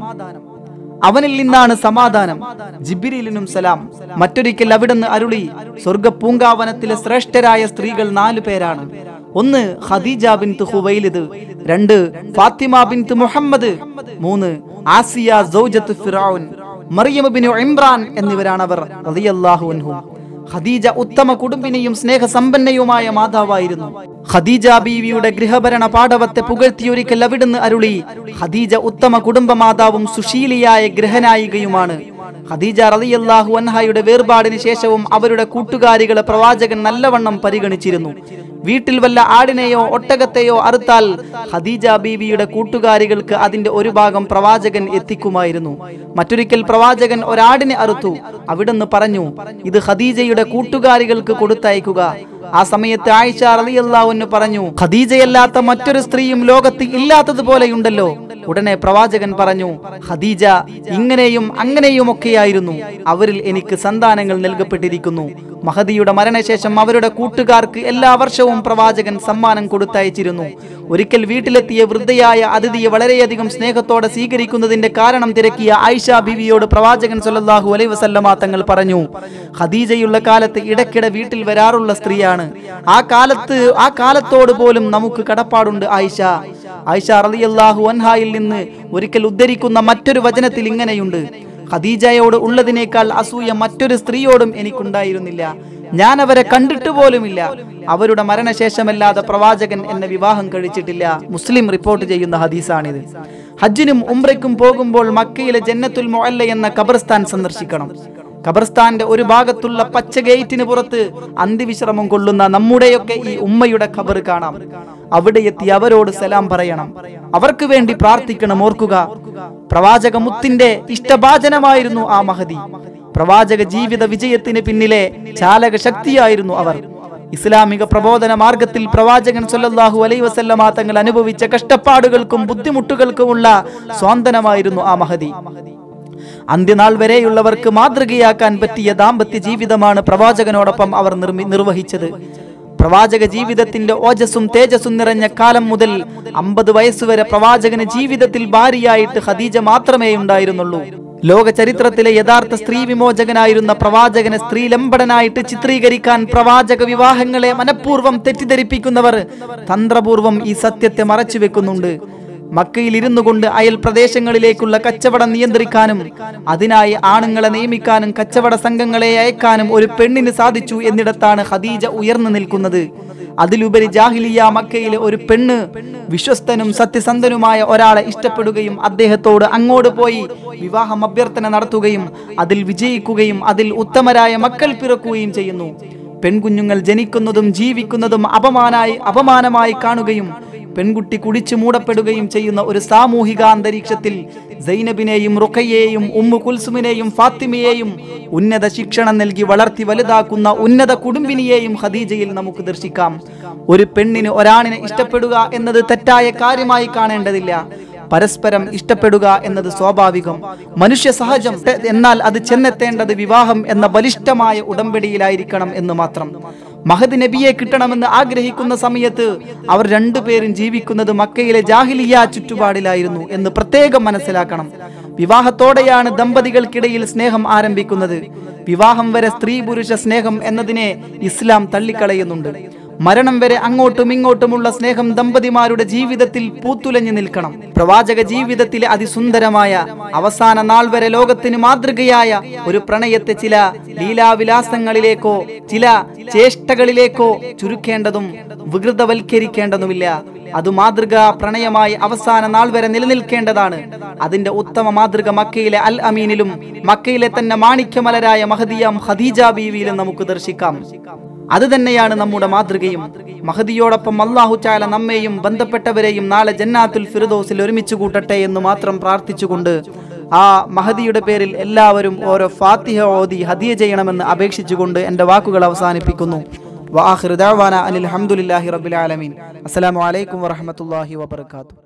A: അവനിൽ നിന്നാണ് സമാധാനം ജിബിരിലിനും സലാം മറ്റൊരിക്കൽ അവിടുന്ന് അരുളി സ്വർഗ പൂങ്കാവനത്തിലെ ശ്രേഷ്ഠരായ സ്ത്രീകൾ നാലു പേരാണ് ഒന്ന് ഖദീജ ബിൻത്ത് ഹുവൈലിദ് രണ്ട് ഫാത്തിമ ബിൻത്ത് മുഹമ്മദ് മൂന്ന് ആസിയ സൗജത്ത് ഫിറൌൻ മറിയം ബിൻ ഇമ്രാൻ എന്നിവരാണ് അവർ റളിയല്ലാഹു അൻഹും ഖദീജ ഉത്തമ കുടുംബിനിയും സ്നേഹസമ്പന്നയുമായ മാതാവായിരുന്നു ഖദീജ ബീവിയുടെ ഗൃഹഭരണ പാടവത്തെ പുകഴ്ത്തിയൊരിക്കൽ അവിടുന്ന് അരുളി ഖദീജ ഉത്തമ കുടുംബ മാതാവും സുശീലിയായ ഗൃഹനായികയുമാണ് ഖദീജ റളിയല്ലാഹു അൻഹയുടെ വേർപാടിന് ശേഷവും അവരുടെ കൂട്ടുകാരികളെ പ്രവാചകൻ നല്ലവണ്ണം പരിഗണിച്ചിരുന്നു വീട്ടിൽ വല്ല ആടിനെയോ ഒട്ടകത്തെയോ അറുത്താൽ ഖദീജ ബീവിയുടെ കൂട്ടുകാരികൾക്ക് അതിന്റെ ഒരു ഭാഗം പ്രവാചകൻ എത്തിക്കുമായിരുന്നു മറ്റൊരിക്കൽ പ്രവാചകൻ ഒരാടിനെ അറുത്തു അവിടുന്ന് പറഞ്ഞു ഇത് ഖദീജയുടെ കൂട്ടുകാരികൾക്ക് കൊടുത്തയക്കുക ആ സമയത്ത് ആയിഷ റളിയല്ലാഹുവിന് പറഞ്ഞു ഖദീജയല്ലാത്ത മറ്റൊരു സ്ത്രീയും ലോകത്ത് ഇല്ലാത്തതുപോലെയുണ്ടല്ലോ ഉടനെ പ്രവാചകൻ പറഞ്ഞു ഖദീജ ഇങ്ങനെയും അങ്ങനെയും ഒക്കെയായിരുന്നു അവരിൽ എനിക്ക് സന്താനങ്ങൾ നൽകപ്പെട്ടിരിക്കുന്നു മഹദിയുടെ മരണശേഷം അവരുടെ കൂട്ടുകാർക്ക് എല്ലാ വർഷവും പ്രവാചകൻ സമ്മാനം കൊടുത്തയച്ചിരുന്നു ഒരിക്കൽ വീട്ടിലെത്തിയ വൃദ്ധയായ അതിഥിയെ വളരെയധികം സ്നേഹത്തോടെ സ്വീകരിക്കുന്നതിന്റെ കാരണം തിരക്കിയ ആയിഷ ബിവിയോട് പ്രവാചകൻ സല്ലല്ലാഹു അലൈഹി വസല്ലമ തങ്ങൾ പറഞ്ഞു ഖദീജയുള്ള കാലത്ത് ഇടയ്ക്കിടെ വീട്ടിൽ വരാറുള്ള സ്ത്രീയാണ് ആ കാലത്ത് ആ കാലത്തോട് പോലും നമുക്ക് കടപ്പാടുണ്ട് ആയിഷ ആയിഷ റളിയല്ലാഹു അൻഹായിൽ നിന്ന് ഒരിക്കൽ ഉദ്ധരിക്കുന്ന മറ്റൊരു വചനത്തിൽ ഇങ്ങനെയുണ്ട് ഖദീജയോട് ഉള്ളതിനേക്കാൾ അസൂയ മറ്റൊരു സ്ത്രീയോടും എനിക്കുണ്ടായിരുന്നില്ല ഞാൻ അവരെ കണ്ടിട്ട് പോലുമില്ല അവരുടെ മരണശേഷമല്ലാതെ പ്രവാചകൻ എന്നെ വിവാഹം കഴിച്ചിട്ടില്ല മുസ്ലിം റിപ്പോർട്ട് ചെയ്യുന്ന ഹദീസാണിത് ഹജ്ജിനും ഉംറയ്ക്കും പോകുമ്പോൾ മക്കയിലെ ജന്നത്തുൽ മൊഅല്ല എന്ന ഖബർസ്ഥാൻ സന്ദർശിക്കണം ഖബർസ്ഥാന്റെ ഒരു ഭാഗത്തുള്ള പച്ച ഗേറ്റിന് പുറത്ത് അന്തിവിശ്രമം കൊള്ളുന്ന നമ്മുടെയൊക്കെ ഈ ഉമ്മയുടെ ഖബർ കാണാം അവിടെ എത്തി അവരോട് സലാം പറയണം അവർക്ക് വേണ്ടി പ്രാർത്ഥിക്കണം ഓർക്കുക പ്രവാചക മുത്തിന്റെ ഇഷ്ടഭാജനമായിരുന്നു ആ മഹതി പ്രവാചക ജീവിത വിജയത്തിന് പിന്നിലെ ചാലക ശക്തിയായിരുന്നു അവർ ഇസ്ലാമിക പ്രബോധന മാർഗത്തിൽ പ്രവാചകൻ സല്ലല്ലാഹു അലൈഹി വസല്ലമ തങ്ങൾ അനുഭവിച്ച കഷ്ടപ്പാടുകൾക്കും ബുദ്ധിമുട്ടുകൾക്കുമുള്ള സ്വാന്തനമായിരുന്നു ആ മഹതി അന്ത്യനാൾ വരെയുള്ളവർക്ക് മാതൃകയാക്കാൻ പറ്റിയ ദാമ്പത്യ ജീവിതമാണ് പ്രവാചകനോടൊപ്പം അവർ നിർമ്മി- നിർവഹിച്ചത് പ്രവാചക ജീവിതത്തിന്റെ ഓജസ്സും തേജസ്സും നിറഞ്ഞ കാലം മുതൽ അമ്പത് വയസ്സുവരെ പ്രവാചകന് ജീവിതത്തിൽ ഭാര്യയായിട്ട് ഖദീജ മാത്രമേ ഉണ്ടായിരുന്നുള്ളൂ ലോക ചരിത്രത്തിലെ യഥാർത്ഥ സ്ത്രീ വിമോചകനായിരുന്ന പ്രവാചകനെ സ്ത്രീലമ്പടനായിട്ട് ചിത്രീകരിക്കാൻ പ്രവാചക വിവാഹങ്ങളെ മനഃപൂർവ്വം തെറ്റിദ്ധരിപ്പിക്കുന്നവർ തന്ത്രപൂർവം ഈ സത്യത്തെ മറച്ചു വെക്കുന്നുണ്ട് മക്കയിൽ ഇരുന്നു കൊണ്ട് അയൽ പ്രദേശങ്ങളിലേക്കുള്ള കച്ചവടം നിയന്ത്രിക്കാനും അതിനായി ആണുങ്ങളെ നിയമിക്കാനും കച്ചവട സംഘങ്ങളെ അയക്കാനും ഒരു പെണ്ണിന് സാധിച്ചു എന്നിടത്താണ് ഖദീജ ഉയർന്നു നിൽക്കുന്നത് അതിലുപരി ജാഹിലിയ മക്കയിലെ ഒരു പെണ്ണ് വിശ്വസ്തനും സത്യസന്ധനുമായ ഒരാളെ ഇഷ്ടപ്പെടുകയും അദ്ദേഹത്തോട് അങ്ങോട്ട് പോയി വിവാഹം അഭ്യർത്ഥന നടത്തുകയും അതിൽ വിജയിക്കുകയും അതിൽ ഉത്തമരായ മക്കൾ പിറക്കുകയും ചെയ്യുന്നു പെൺകുഞ്ഞുങ്ങൾ ജനിക്കുന്നതും ജീവിക്കുന്നതും അപമാനായി അപമാനമായി കാണുകയും പെൺകുട്ടി കുടിച്ചു മൂടപ്പെടുകയും ചെയ്യുന്ന ഒരു സാമൂഹിക അന്തരീക്ഷത്തിൽ സൈനബിനെയും റുഖയെയും ഉമ്മു കുൽസുമിനെയും ഫാത്തിമയെയും ഉന്നത ശിക്ഷണം നൽകി വളർത്തി വലുതാക്കുന്ന ഉന്നത കുടുംബിനിയെയും ഖദീജയിൽ നമുക്ക് ദർശിക്കാം ഒരു പെണ്ണിന് ഒരാണിനെ ഇഷ്ടപ്പെടുക എന്നത് തെറ്റായ കാര്യമായി കാണേണ്ടതില്ല പരസ്പരം ഇഷ്ടപ്പെടുക എന്നത് സ്വാഭാവികം മനുഷ്യ സഹജം തെ- എന്നാൽ അത് ചെന്നെത്തേണ്ടത് വിവാഹം എന്ന ബലിഷ്ഠമായ ഉടമ്പടിയിലായിരിക്കണം എന്ന് മാത്രം മഹദ് നബിയെ കിട്ടണമെന്ന് ആഗ്രഹിക്കുന്ന സമയത്ത് അവർ രണ്ടുപേരും ജീവിക്കുന്നത് മക്കയിലെ ജാഹിലിയ ചുറ്റുപാടിലായിരുന്നു എന്ന് പ്രത്യേകം മനസ്സിലാക്കണം വിവാഹത്തോടെയാണ് ദമ്പതികൾക്കിടയിൽ സ്നേഹം ആരംഭിക്കുന്നത് വിവാഹം വരെ സ്ത്രീ പുരുഷ സ്നേഹം എന്നതിനെ ഇസ്ലാം തള്ളിക്കളയുന്നുണ്ട് മരണം വരെ അങ്ങോട്ടും ഇങ്ങോട്ടുമുള്ള സ്നേഹം ദമ്പതിമാരുടെ ജീവിതത്തിൽ പൂത്തുലഞ്ഞു നിൽക്കണം പ്രവാചക ജീവിതത്തിലെ അതിസുന്ദരമായ അവസാന നാൾ വരെ ലോകത്തിന് മാതൃകയായ ഒരു പ്രണയത്തെ ചില ലീലാവിലാസങ്ങളിലേക്കോ ചില ചേഷ്ടകളിലേക്കോ ചുരുക്കേണ്ടതും വികൃതവൽക്കരിക്കേണ്ടതുമില്ല അത് മാതൃക പ്രണയമായി അവസാന നാൾ വരെ നിലനിൽക്കേണ്ടതാണ് അതിന്റെ ഉത്തമ മാതൃക മക്കയിലെ അൽ അമീനിലും മക്കയിലെ തന്നെ മാണിക്യമലരായ മഹദിയാം ഖദീജ ബീവിയിലും നമുക്ക് ദർശിക്കാം അത് തന്നെയാണ് നമ്മുടെ മാതൃകയും മഹദിയോടൊപ്പം അള്ളാഹു ചാല നമ്മെയും ബന്ധപ്പെട്ടവരെയും നാളെ ജന്നാത്തുൽ ഫിറുദോസിൽ ഒരുമിച്ച് കൂട്ടട്ടെ എന്ന് മാത്രം പ്രാർത്ഥിച്ചുകൊണ്ട് ആ മഹദിയുടെ പേരിൽ എല്ലാവരും ഓരോ ഫാത്തിഹ ഓതി ഹദിയ ചെയ്യണമെന്ന് അപേക്ഷിച്ചുകൊണ്ട് എൻ്റെ വാക്കുകൾ അവസാനിപ്പിക്കുന്നു വാഹിർ ദഅവാന അനിൽ ഹംദുലില്ലാഹി റബ്ബിൽ ആലമീൻ അസ്സലാമു അലൈക്കും വറഹ്മത്തുള്ളാഹി വബറകാതുഹു